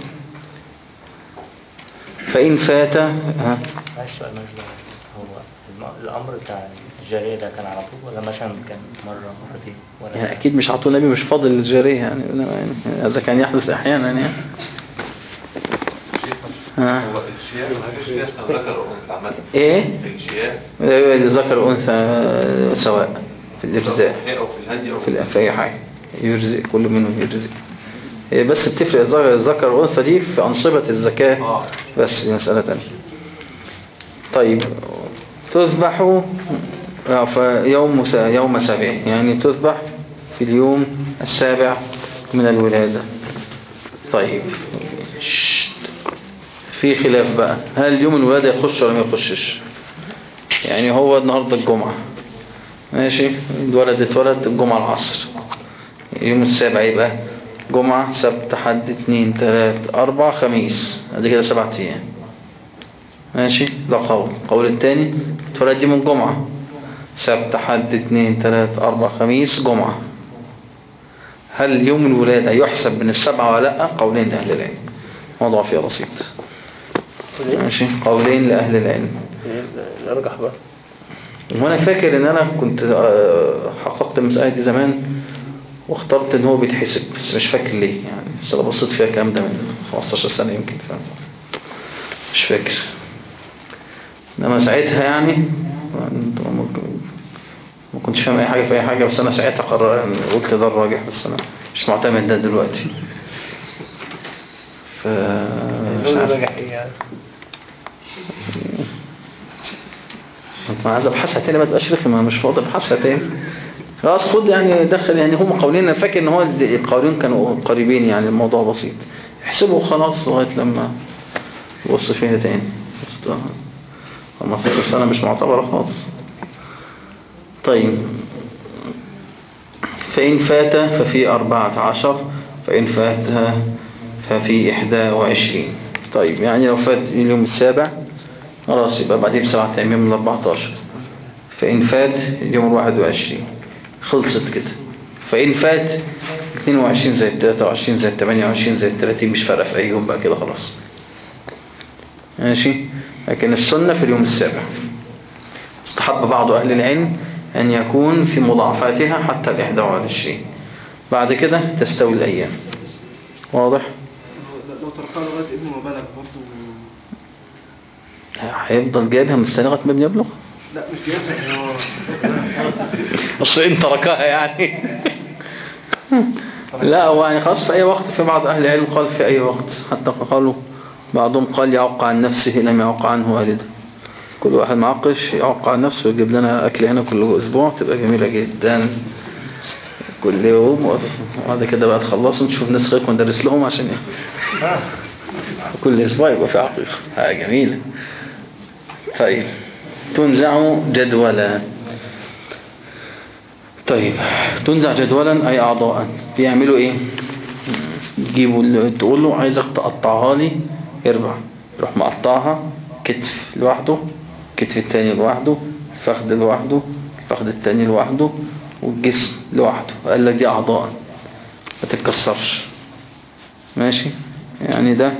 فإن فات ها معلش سؤال مش ده هو الم- الأمر بتاع الجارية ده كان على طول ولا مثلا كان مرة مرتين ولا يعني أكيد مش عطوا النبي مش فاضل للجارية يعني يعني هذا كان يحدث أحيانا يعني ها هو الشياء ما فيش ناس ذكر وانثى عامة إيه الشياء ذكر وأنثى سواء في الإجزاء او في الهدي او في الأ- في أي حاجة يجزئ كل منهم يجزئ هي بس بتفرق الذكر الذكر والأنثى دي في أنصبة الزكاة بس دي مسألة تانية طيب تذبح آه، في يوم سا- يوم سابع يعني تذبح في اليوم السابع من الولادة طيب شت. في خلاف بقى هل يوم الولادة يخش ولا ما يخشش يعني هو النهاردة الجمعة ماشي الولد اتولد الجمعة العصر يوم السابع يبقى جمعة سبت حد اتنين تلات اربع خميس ادي كده سبعة ايام ماشي ده قول قول التاني اتولد دي من جمعة سبت حد اتنين تلات اربع خميس جمعة هل يوم الولادة يحسب من السبعة ولا لا قولين لأهل العلم موضوع فيه بسيط ماشي قولين لأهل العلم الأرجح بقى وانا فاكر ان انا كنت آه، حققت المسألة دي زمان واخترت ان هو بيتحسب بس مش فاكر ليه يعني بس انا بصيت فيها الكلام ده من 15 سنة يمكن ف... مش فاكر انما ساعتها يعني ما ما كنتش فاهم اي حاجة في اي حاجة بس انا ساعتها قرر يعني قلت ده الراجح بس انا مش معتمد ده دلوقتي ف مش عارف. الراجح ايه يعني انا عايز ابحثها تاني ما تبقاش رخمه أنا مش فاضي ابحثها تاني خلاص خد يعني دخل يعني هم قولين انا فاكر ان هو القولين كانوا قريبين يعني الموضوع بسيط احسبه خلاص لغايه لما بص فيها تاني بس ده 15 سنه مش معتبره خالص طيب فإن فات ففي أربعة عشر فإن فات ففي إحدى وعشرين طيب يعني لو فات اليوم السابع خلاص يبقى بعدين بسبعة أيام من 14 فإن فات اليوم الواحد وعشرين خلصت كده فإن فات 22 زي 23 زي 28 زي 30 مش فارقة في أي يوم بقى كده خلاص ماشي لكن السنة في اليوم السابع استحب بعض أهل العلم أن يكون في مضاعفاتها حتى الإحدى والعشرين بعد كده تستوي الأيام واضح لو تركها لغايه ابنه ما بلغ برضه هيفضل جايبها مستني لغايه ما ابني يبلغ لا مش جايبها يعني هو اصل انت تركها يعني لا هو يعني خلاص في اي وقت في بعض اهل العلم قال في اي وقت حتى قالوا بعضهم قال يعق عن نفسه لم يعق عنه والده كل واحد معقش يعق عن نفسه ويجيب لنا اكل هنا كل اسبوع تبقى جميلة جدا كل يوم وبعد كده بقى تخلصوا نشوف ناس غيركم ندرس لهم عشان يعني كل اسبوع يبقى في عقيقة حاجة جميلة طيب تنزع جدولا طيب تنزع جدولا اي اعضاء بيعملوا ايه تجيبوا اللي تقول له عايزك تقطعها لي يربع يروح مقطعها كتف لوحده كتف التاني لوحده فخذ لوحده فخذ التاني لوحده والجسم لوحده قال لك دي اعضاء ما تتكسرش ماشي يعني ده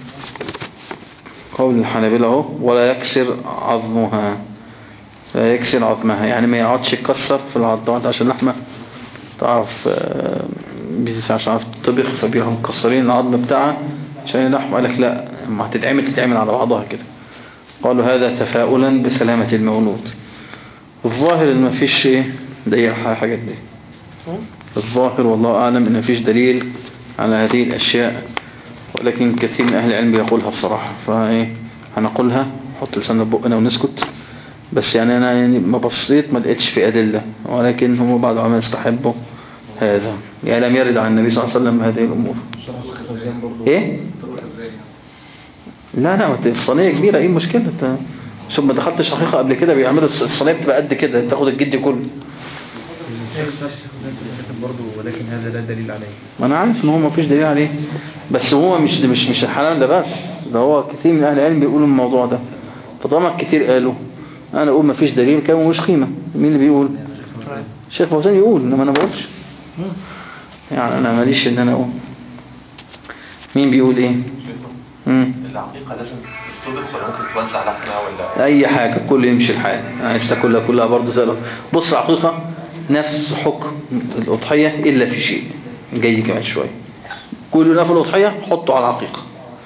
قول الحنابلة اهو ولا يكسر عظمها لا يكسر عظمها يعني ما يقعدش يكسر في العظمات عشان اللحمة تعرف آه، بيزيس عشان عارف تطبخ فبيروحوا مكسرين العظم بتاعها عشان اللحمة قال لك لا ما هتتعمل تتعمل على بعضها كده قالوا هذا تفاؤلا بسلامة المولود الظاهر ان مفيش ايه دليل على الحاجات دي الظاهر والله اعلم ان مفيش دليل على هذه الاشياء ولكن كثير من اهل العلم يقولها بصراحة فايه هنقولها حط لساننا بقنا ونسكت بس يعني انا يعني ما بصيت ما لقيتش في ادلة ولكن هم بعض العلماء يستحبوا هذا يعني لم يرد عن النبي صلى الله عليه وسلم هذه الامور ايه لا لا ما انت في صينيه كبيره ايه المشكله انت ثم دخلت شقيقه قبل كده بيعملوا الص- الصينيه بتبقى قد كده تاخد الجدي كله برضه ولكن هذا لا دليل عليه ما انا عارف ان هو ما فيش دليل عليه بس هو مش مش مش الحلال ده بس ده هو كتير من اهل العلم بيقولوا الموضوع ده فطالما كتير قالوا انا اقول ما فيش دليل كان مش قيمه مين اللي بيقول الشيخ فوزان يقول انما انا ما بقولش يعني انا ماليش ان انا اقول مين بيقول ايه مم. العقيقة لازم تطبخ ولا ممكن توزع لحمة ولا اي حاجة كله يمشي الحال عايز تاكلها كلها برضه زي الأرض. بص العقيقة نفس حكم الأضحية إلا في شيء جاي كمان شوية كل نفل الأضحية حطه على العقيقة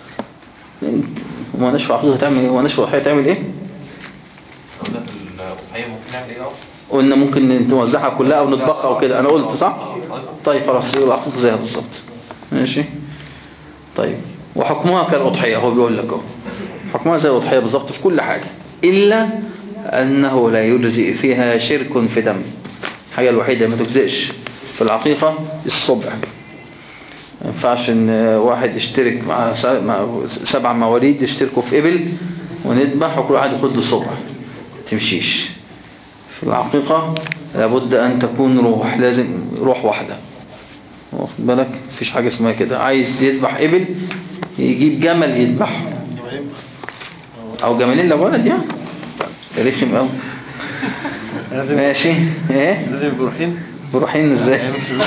وما نشفع عقيقة تعمل ايه وما نشفع الأضحية تعمل ايه قلنا في الأضحية ممكن نعمل ايه اه؟ قلنا ممكن نوزعها كلها أو نطبخها وكده أنا قلت صح طيب خلاص يبقى العقيقة زيها بالظبط ماشي طيب وحكمها كالأضحية هو بيقول لك اهو حكمها زي الأضحية بالظبط في كل حاجة إلا أنه لا يجزئ فيها شرك في دم الحاجة الوحيدة ما تجزئش في العقيقة الصبع ما ينفعش ان واحد يشترك مع س- مع سبع مواليد يشتركوا في إبل ونذبح وكل واحد ياخد له صبع تمشيش في العقيقة لابد أن تكون روح لازم روح واحدة واخد بالك مفيش حاجة اسمها كده عايز يذبح إبل يجيب جمل يذبحه أو جملين لو ولد يعني رخم أوي ماشي ايه لازم يبقوا روحين بروحين ازاي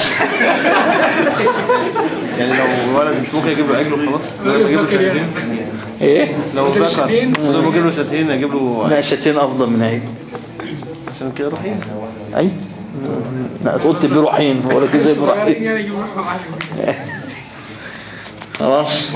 يعني لو ولد مش ممكن اجيب له عجل وخلاص لازم اجيب له شاتين ايه لو ذكر لازم اجيب له شاتين اجيب له لا شتين افضل من عيب عشان كده روحين اي لا قلت بروحين ولا كده زي بروحين يعني يجيب روح معاه. خلاص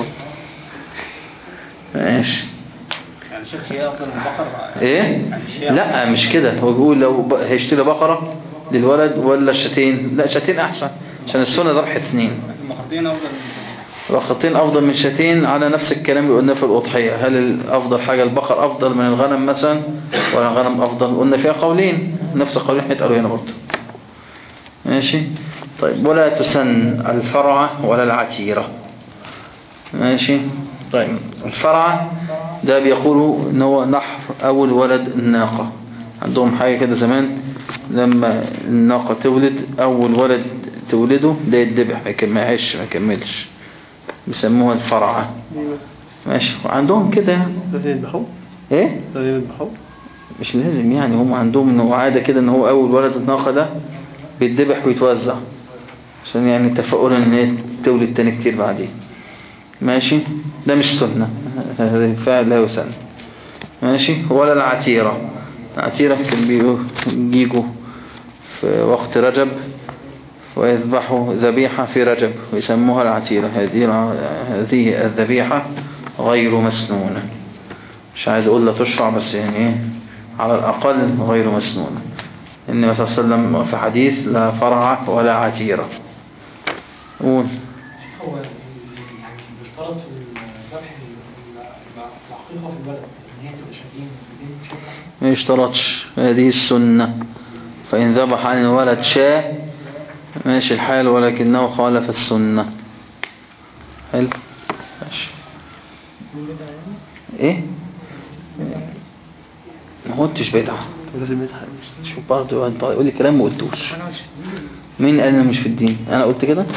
ماشي يعني الشيخ هي افضل من البقر ايه لا مش كده هو بيقول لو ب- هيشتري بقرة للولد ولا شتين لا شتين احسن عشان السنة ذبح اثنين البقرتين افضل من بقرتين افضل من شتين على نفس الكلام اللي قلنا في الاضحية هل الافضل حاجة البقر افضل من الغنم مثلا ولا الغنم افضل قلنا فيها قولين نفس القولين هيتقالوا هنا برضه ماشي طيب ولا تسن الفرعة ولا العتيرة ماشي طيب الفرعة ده بيقولوا ان هو نحر اول ولد الناقة عندهم حاجة كده زمان لما الناقة تولد اول ولد تولده ده يتذبح ما يكملش ما يكملش بيسموها الفرعة ماشي وعندهم كده يعني لازم يذبحوه ايه لازم يذبحوه مش لازم يعني هم عندهم انه عادة كده ان هو اول ولد الناقة ده بيتذبح ويتوزع عشان يعني تفاؤلا ان هي تولد تاني كتير بعدين ماشي ده مش سنة هذا فعل لا يسن ماشي ولا العتيرة العتيرة كان بيجوا- بيجوا في وقت رجب ويذبحوا ذبيحة في رجب ويسموها العتيرة هذه الع- هذه الذبيحة غير مسنونة مش عايز اقول لا تشرع بس يعني ايه على الاقل غير مسنونة النبي صلى الله عليه وسلم في حديث لا فرع ولا عتيرة قول هو يعني بيشترط في الذبح العقيقة في البلد ان هي تبقى شاتين شاتين مش شاتين. ما يشترطش هذه السنة فإن ذبح عن الولد شاة ماشي الحال ولكنه خالف السنة حلو ماشي ايه ما قلتش بدعة لازم يذبح شوف برضه انت يقول لي كلام ما قلتوش مين قال انا مش في الدين انا قلت كده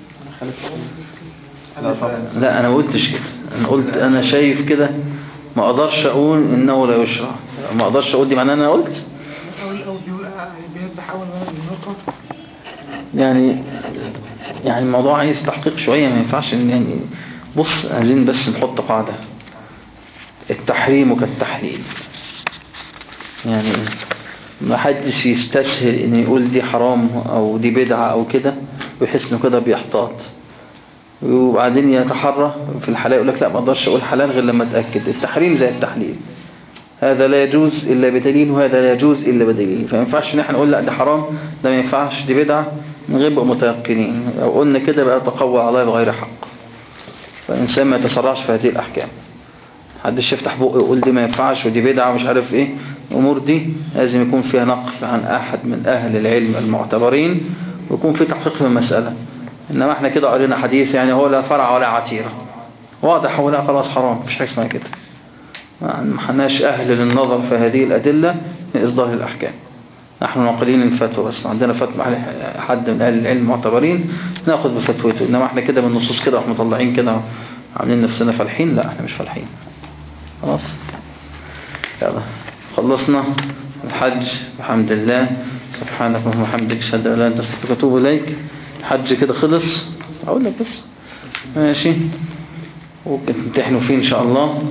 لا انا ما قلتش كده انا قلت انا شايف كده ما اقدرش اقول انه لا يشرع ما اقدرش اقول دي معناه ان انا قلت أو أو بيبقى بيذبح أول ولد الناقة يعني يعني الموضوع عايز تحقيق شوية ما ينفعش ان يعني بص عايزين بس نحط قاعدة التحريم كالتحليل يعني إيه؟ ما حدش يستسهل ان يقول دي حرام او دي بدعة او كده ويحس انه كده بيحتاط وبعدين يتحرى في الحلال يقول لك لا ما اقدرش اقول حلال غير لما اتاكد التحريم زي التحليل هذا لا يجوز الا بدليل وهذا لا يجوز الا بدليل فما ينفعش ان احنا نقول لا ده حرام ده ما ينفعش دي بدعة من غير بقى متيقنين لو قلنا كده بقى تقوى على الله بغير حق فالإنسان ما يتسرعش في هذه الأحكام محدش يفتح بقه يقول دي ما ينفعش ودي بدعة ومش عارف ايه الأمور دي لازم يكون فيها نقل عن أحد من أهل العلم المعتبرين ويكون في تحقيق في المسألة إنما احنا كده قرينا حديث يعني هو لا فرع ولا عتيرة واضح هو لا خلاص حرام مفيش حاجة اسمها كده ما حناش أهل للنظر في هذه الأدلة لإصدار الأحكام نحن ناقلين الفتوى بس عندنا فتوى على حد من أهل العلم معتبرين ناخذ بفتوته إنما احنا كده بالنصوص كده واحنا مطلعين كده عاملين نفسنا فالحين لا احنا مش فالحين خلاص يلا خلصنا الحج الحمد لله سبحانك اللهم وبحمدك اشهد ان لا اله الا انت استغفرك واتوب اليك الحج كده خلص اقول لك بس ماشي وتمتحنوا فيه ان شاء الله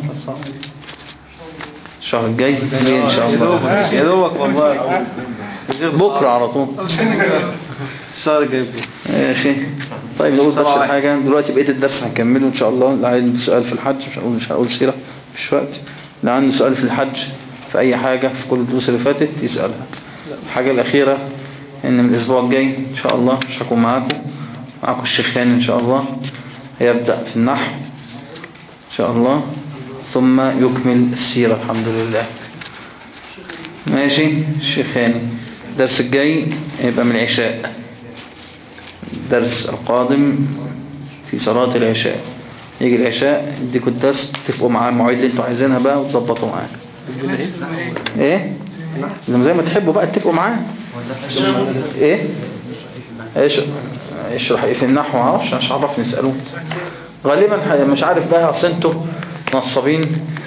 الشهر الجاي ليه ان شاء الله يا دوبك والله بكره على طول الشهر الجاي ماشي طيب نقول بس حاجة دلوقتي بقية الدرس هنكمله ان شاء الله اللي عنده سؤال في الحج مش هقول مش هقول سيرة مش وقت اللي عنده سؤال في الحج في اي حاجة في كل الدروس اللي فاتت يسألها الحاجة الاخيرة ان من الاسبوع الجاي ان شاء الله مش هكون معاكم معاكم الشيخ ثاني ان شاء الله هيبدأ في النحو ان شاء الله ثم يكمل السيرة الحمد لله ماشي الشيخ هاني الدرس الجاي يبقى من العشاء الدرس القادم في صلاة العشاء يجي العشاء يديكوا الدرس تتفقوا معاه المواعيد اللي انتوا عايزينها بقى وتظبطوا معاه ايه لما زي ما تحبوا بقى اتفقوا معاه ايه ايش اشرح ايه في النحو معرفش مش عارف نسألوه غالبا مش عارف بقى اصل انتوا نصابين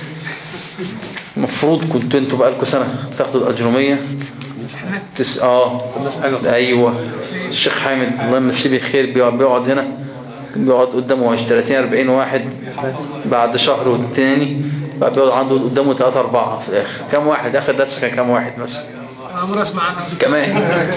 المفروض كنتوا انتوا بقالكوا سنة تاخدوا الأجرومية تس... اه ايوه الشيخ حامد الله يمسيه بالخير بيقعد بيقعد هنا بيقعد قدامه 30 40 واحد بعد شهر والتاني بقى بيقعد عنده قدامه 3 4 في الاخر كم واحد اخر درس كان كم واحد مثلا انا مرة معانا كمان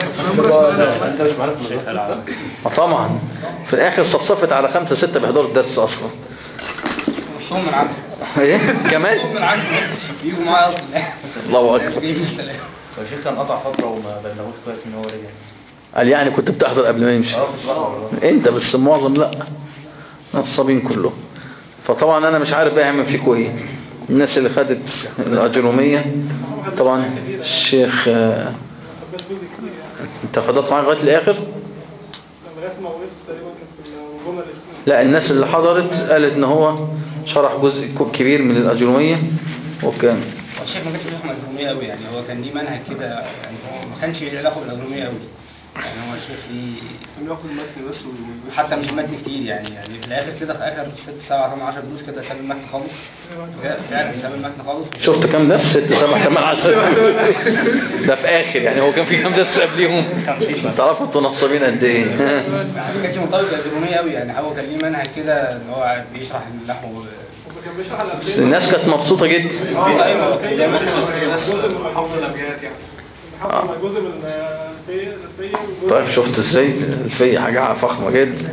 انت مش معانا في الغرفة. ما طبعا في الاخر صفصفت على خمسة ستة بيحضروا الدرس اصلا صوم من عشرة ايه كمان صوم من عشرة يجوا معايا اصلا الله اكبر والشيخ كان قطع فترة وما بلغوش كويس ان هو رجع قال يعني كنت بتحضر قبل ما يمشي اه كنت بحضر انت بس معظم لا نصابين كله فطبعا انا مش عارف بقى اعمل فيكوا ايه الناس اللي خدت الاجرومية طبعا الشيخ آه، انت خدت معايا لغايه الاخر لغايه ما وقفت تقريبا كان في الجمله الاسميه لا الناس اللي حضرت قالت ان هو شرح جزء كبير من الاجرومية وكان الشيخ ما كانش بيفهم الأجرومية قوي يعني هو كان ليه منهج كده يعني هو ما كانش ليه علاقة بالأجرومية قوي يعني هو الشيخ ليه كان بياخد المتن بس وال- حتى مش متن كتير يعني يعني في الآخر كده في آخر ست سبعة ثمان 10 دروس كده ساب المتن خالص فعلا ساب المتن خالص شفت كام درس ست سبع ثمان عشر ده في اخر يعني هو كان في كام درس قبليهم تعرفوا انتوا نصابين قد ايه ما كانش مرتبط بالأجرومية قوي يعني هو كان ليه منهج كده ان هو بيشرح النحو كان بيشرح الأبيات الناس كانت مبسوطة جدا ايوه جزء من حفظ الأبيات يعني حفظ جزء من الفي الفي وجزء طيب شفت ازاي الفي حاجة فخمة جدا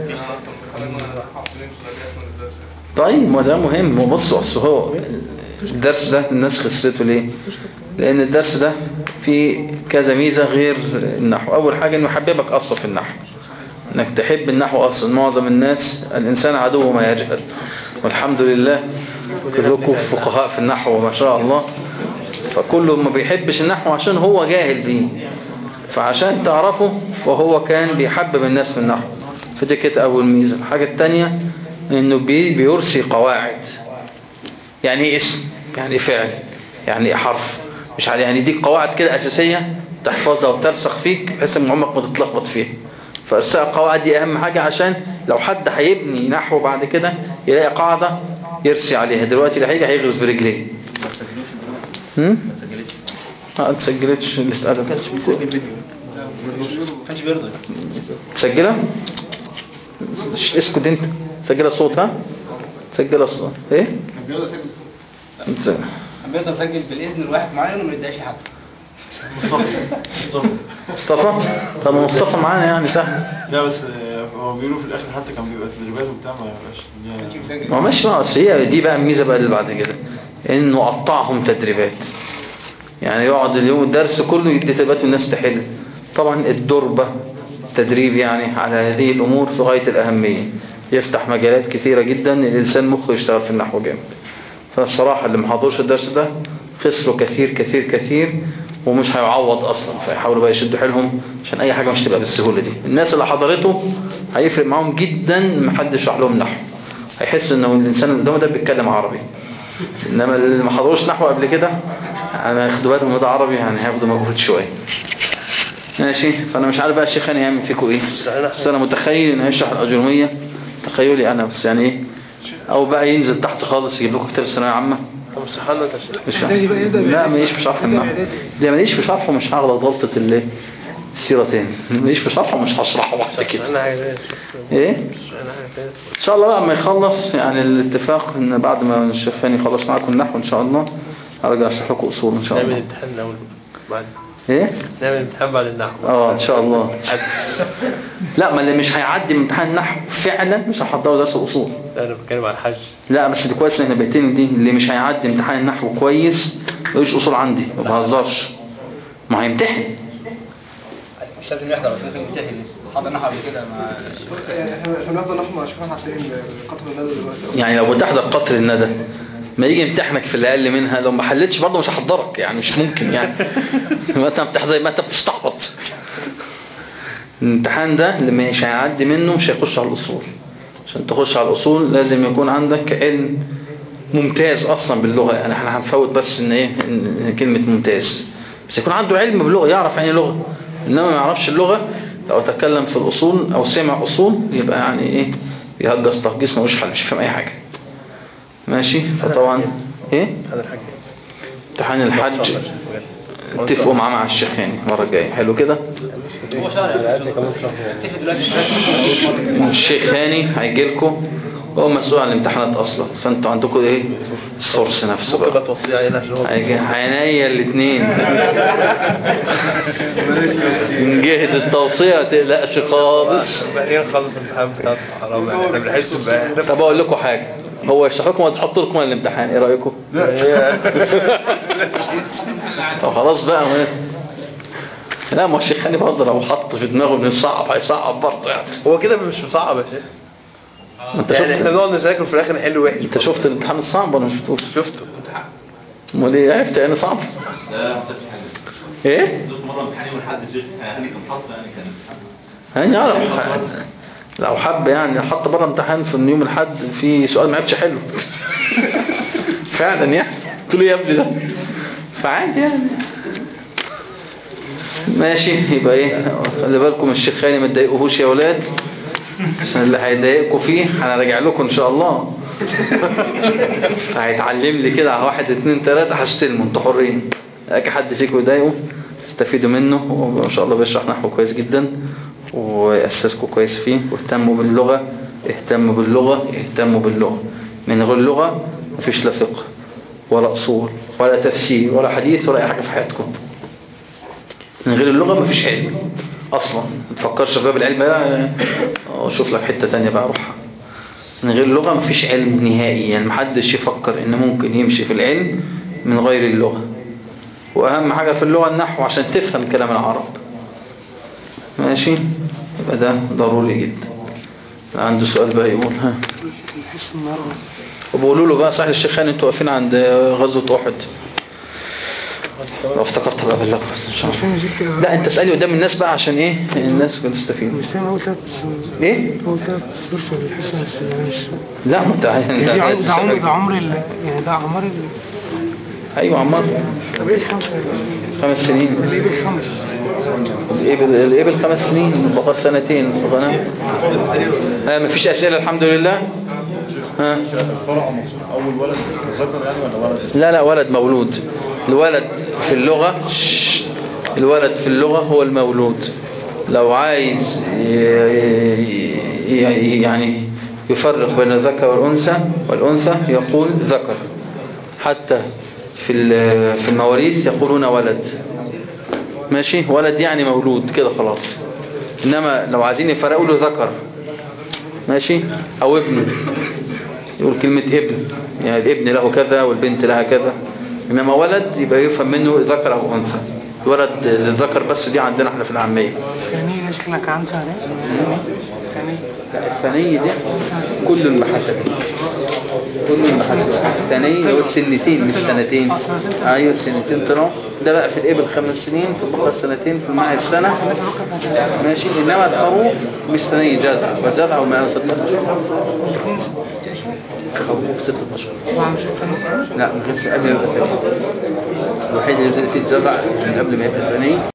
طيب ما ده مهم ما بص اصل هو الدرس ده الناس خسرته ليه لان الدرس ده فيه كذا ميزة غير النحو اول حاجة انه يحببك اصلا في النحو انك تحب النحو اصلا معظم الناس الانسان عدو ما يجهل والحمد لله كلكم فقهاء في النحو ما شاء الله فكله ما بيحبش النحو عشان هو جاهل بيه فعشان تعرفه وهو كان بيحبب الناس في النحو فدي كانت اول ميزة الحاجة التانية انه بي بيرسي قواعد يعني ايه اسم يعني ايه فعل يعني ايه حرف مش على يعني دي قواعد كده اساسية تحفظها وترسخ فيك بحيث ان عمرك ما تتلخبط فيها فارساء القواعد دي اهم حاجة عشان لو حد هيبني نحو بعد كده يلاقي قاعدة يرسي عليها دلوقتي اللي هيجي هيغرز برجليه هم؟ اه تسجلتش اللي اتقال ما كانش بيرضى مسجلة اسكت انت مسجلة صوت ها سجل اصلا ايه بيقدر يسجل صوت انت- بيقدر يسجل بالاذن لواحد معين وما يديهاش لحد مصطفى طب ما مصطفى معانا يعني سهل لا بس آه، هو بيقولوا في الاخر حتى كان بيبقى تدريبات وبتاع ما يبقاش ما هو ماشي بقى اصل هي دي بقى الميزه بقى اللي بعد كده انه قطعهم تدريبات يعني يقعد اليوم الدرس كله يدي تدريبات والناس تحل طبعا الدربة تدريب يعني على هذه الامور في غاية الاهمية يفتح مجالات كثيرة جدا الانسان مخه يشتغل في النحو جامد فالصراحة اللي محضرش الدرس ده خسروا كثير كثير كثير ومش هيعوض اصلا فيحاولوا بقى يشدوا حيلهم عشان اي حاجة مش تبقى بالسهولة دي الناس اللي حضرته هيفرق معاهم جدا محدش يشرح لهم نحو هيحس انه الانسان اللي قدامه ده بيتكلم عربي انما اللي ما حضروش نحو قبل كده انا ياخدوا بالهم إن ده عربي يعني هياخدوا مجهود شويه ماشي فانا مش عارف بقى الشيخ هاني هيعمل فيكم ايه بس انا متخيل انه هيشرح الاجروميه تخيلي انا بس يعني ايه او بقى ينزل تحت خالص يجيب لكم كتاب الثانويه عامه طب استحالة يا شيخ مش لا ماليش في شرح النحو لا ماليش في شرحه مش هغلط غلطه اللي السيره تاني ماليش في شرحه مش هشرحه واحده كده انا حاجة تانية ايه انا حاجة تانية ان شاء الله بقى ما يخلص يعني الاتفاق ان بعد ما الشيخ فاني يخلص معاكم النحو ان شاء الله هرجع اشرح لكم اصول ان شاء نعمل الله امتحان الاول بعد ايه نعمل امتحان بعد النحو اه ان شاء الله لا ما اللي مش هيعدي من امتحان النحو فعلا مش هحضره درس الاصول لا انا بتكلم على الحج لا بس دي كويس ان احنا بيتين دي اللي مش هيعدي امتحان النحو كويس ملوش اصول عندي ما بهزرش ما هيمتحن مش لازم يحضر بس ممكن يمتحن حضر نحو قبل كده مع احنا احنا بنفضل نحن مع شيخنا حسين قطر الندى دلوقتي يعني لو بتحضر قطر الندى ما يجي يمتحنك في اللي اقل منها لو ما حلتش برضه مش هحضرك يعني مش ممكن يعني ما انت بتحضر ما انت بتستعبط الامتحان ده اللي مش هيعدي منه مش هيخش على الاصول عشان تخش على الاصول لازم يكون عندك علم ممتاز اصلا باللغه يعني احنا هنفوت بس ان ايه إن كلمه ممتاز بس يكون عنده علم باللغه يعرف يعني إيه لغه انما ما يعرفش اللغه لو تكلم في الاصول او سمع اصول يبقى يعني ايه يهجس تهجيس ملوش حل مش فاهم اي حاجه ماشي فطبعا ايه هذا الحاج امتحان الحج اتفقوا معاه مع الشيخ يعني المره الجايه حلو كده هو شهر اتفق دلوقتي الشيخ هاني هيجي لكم هو مسؤول عن الامتحانات اصلا فانتوا عندكم ايه السورس نفسه ممكن بقى بقى توصيه علينا عشان هو هيجي عينيا الاثنين من جهة التوصية ما تقلقش خالص بعدين نخلص الامتحان بتاعته حرام يعني احنا بنحس بقى طب اقول لكم حاجة هو يشرح لكم وتحط لكم الامتحان ايه رايكم طب خلاص بقى ما لا ما هو الشيخ هاني برضه لو حط في دماغه انه يصعب هيصعب برضه يعني هو كده مش مصعب يا شيخ ما انت يعني شفت احنا بنقعد نذاكر في الاخر نحل وحش انت شفت الامتحان الصعب ولا ما شفتوش شفته امال ايه عرفت يعني صعب لا ما شفتش حاجه ايه دوت مره امتحان يوم الاحد الشيخ هاني كان حاطط يعني كان يعني يعرف لو حب يعني حط بره امتحان في يوم الحد في سؤال ما عرفش حلو فعلا يعني قلت له يا ابني ده فعادي يعني ماشي يبقى ايه خلي بالكم الشيخ هاني ما تضايقوهوش يا ولاد عشان اللي هيضايقكم فيه هنرجع لكم ان شاء الله هيتعلم لي كده على واحد اتنين تلاتة هستلموا انتوا حرين اجي حد فيكم يضايقه استفيدوا منه وما شاء الله بيشرح نحو كويس جدا ويأسسكم كويس فيه واهتموا باللغة اهتموا باللغة اهتموا باللغة من غير اللغة مفيش لا فقه ولا أصول ولا تفسير ولا حديث ولا أي حاجة في حياتكم من غير اللغة مفيش علم أصلا ما تفكرش في باب العلم بقى أشوف لك حتة تانية بقى أروحها من غير اللغة مفيش علم نهائي يعني محدش يفكر إن ممكن يمشي في العلم من غير اللغة وأهم حاجة في اللغة النحو عشان تفهم كلام العرب ماشي يبقى ده ضروري جدا عنده سؤال بقى يقول ها نحس النهارده وبقولوا له بقى صحيح الشيخ خان انتوا واقفين عند غزوة أحد لو افتكرت بقى بالله بس ان شاء الله لا انت اسألي قدام الناس بقى عشان ايه الناس بتستفيد مش فاهم اول ثلاث ايه اول ثلاث صفر في الحصه مش لا ما انت يعني ده عمر ده عمر ده عمر ال- يعني ده عمر ال- ايوه عمار طب ايه خمسه خمس سنين الابل خمس الابل الابل خمس سنين البقر سنتين الغنم ها مفيش اسئله الحمد لله ها الفرع اول ولد ذكر يعني ولا ولد لا لا ولد مولود الولد في اللغة شش، الولد في اللغة هو المولود لو عايز ي- ي- يعني يفرق بين الذكر والأنثى والأنثى يقول ذكر حتى في ال- في المواريث يقولون ولد ماشي ولد يعني مولود كده خلاص إنما لو عايزين يفرقوا له ذكر ماشي أو ابن يقول كلمة ابن يعني الابن له كذا والبنت لها كذا إنما ولد يبقى يفهم منه ذكر أو أنثى الولد للذكر بس دي عندنا احنا في العامية ثانية شكلك عن ثانية ثانية لا الثانية دي كل المحاسب كل المحاسب الثانية هو السنتين مش سنتين ايوه السنتين طلعوا ده بقى في الابل خمس سنين في البقرة سنتين في المعهد سنة ماشي انما الخروف مش ثانية جدع والجدع هو ما ستة اشهر خروف ستة اشهر لا مش لسه قبل ما يبقى ثاني الوحيد اللي نزل فيه الجدع من قبل ما يبقى ثاني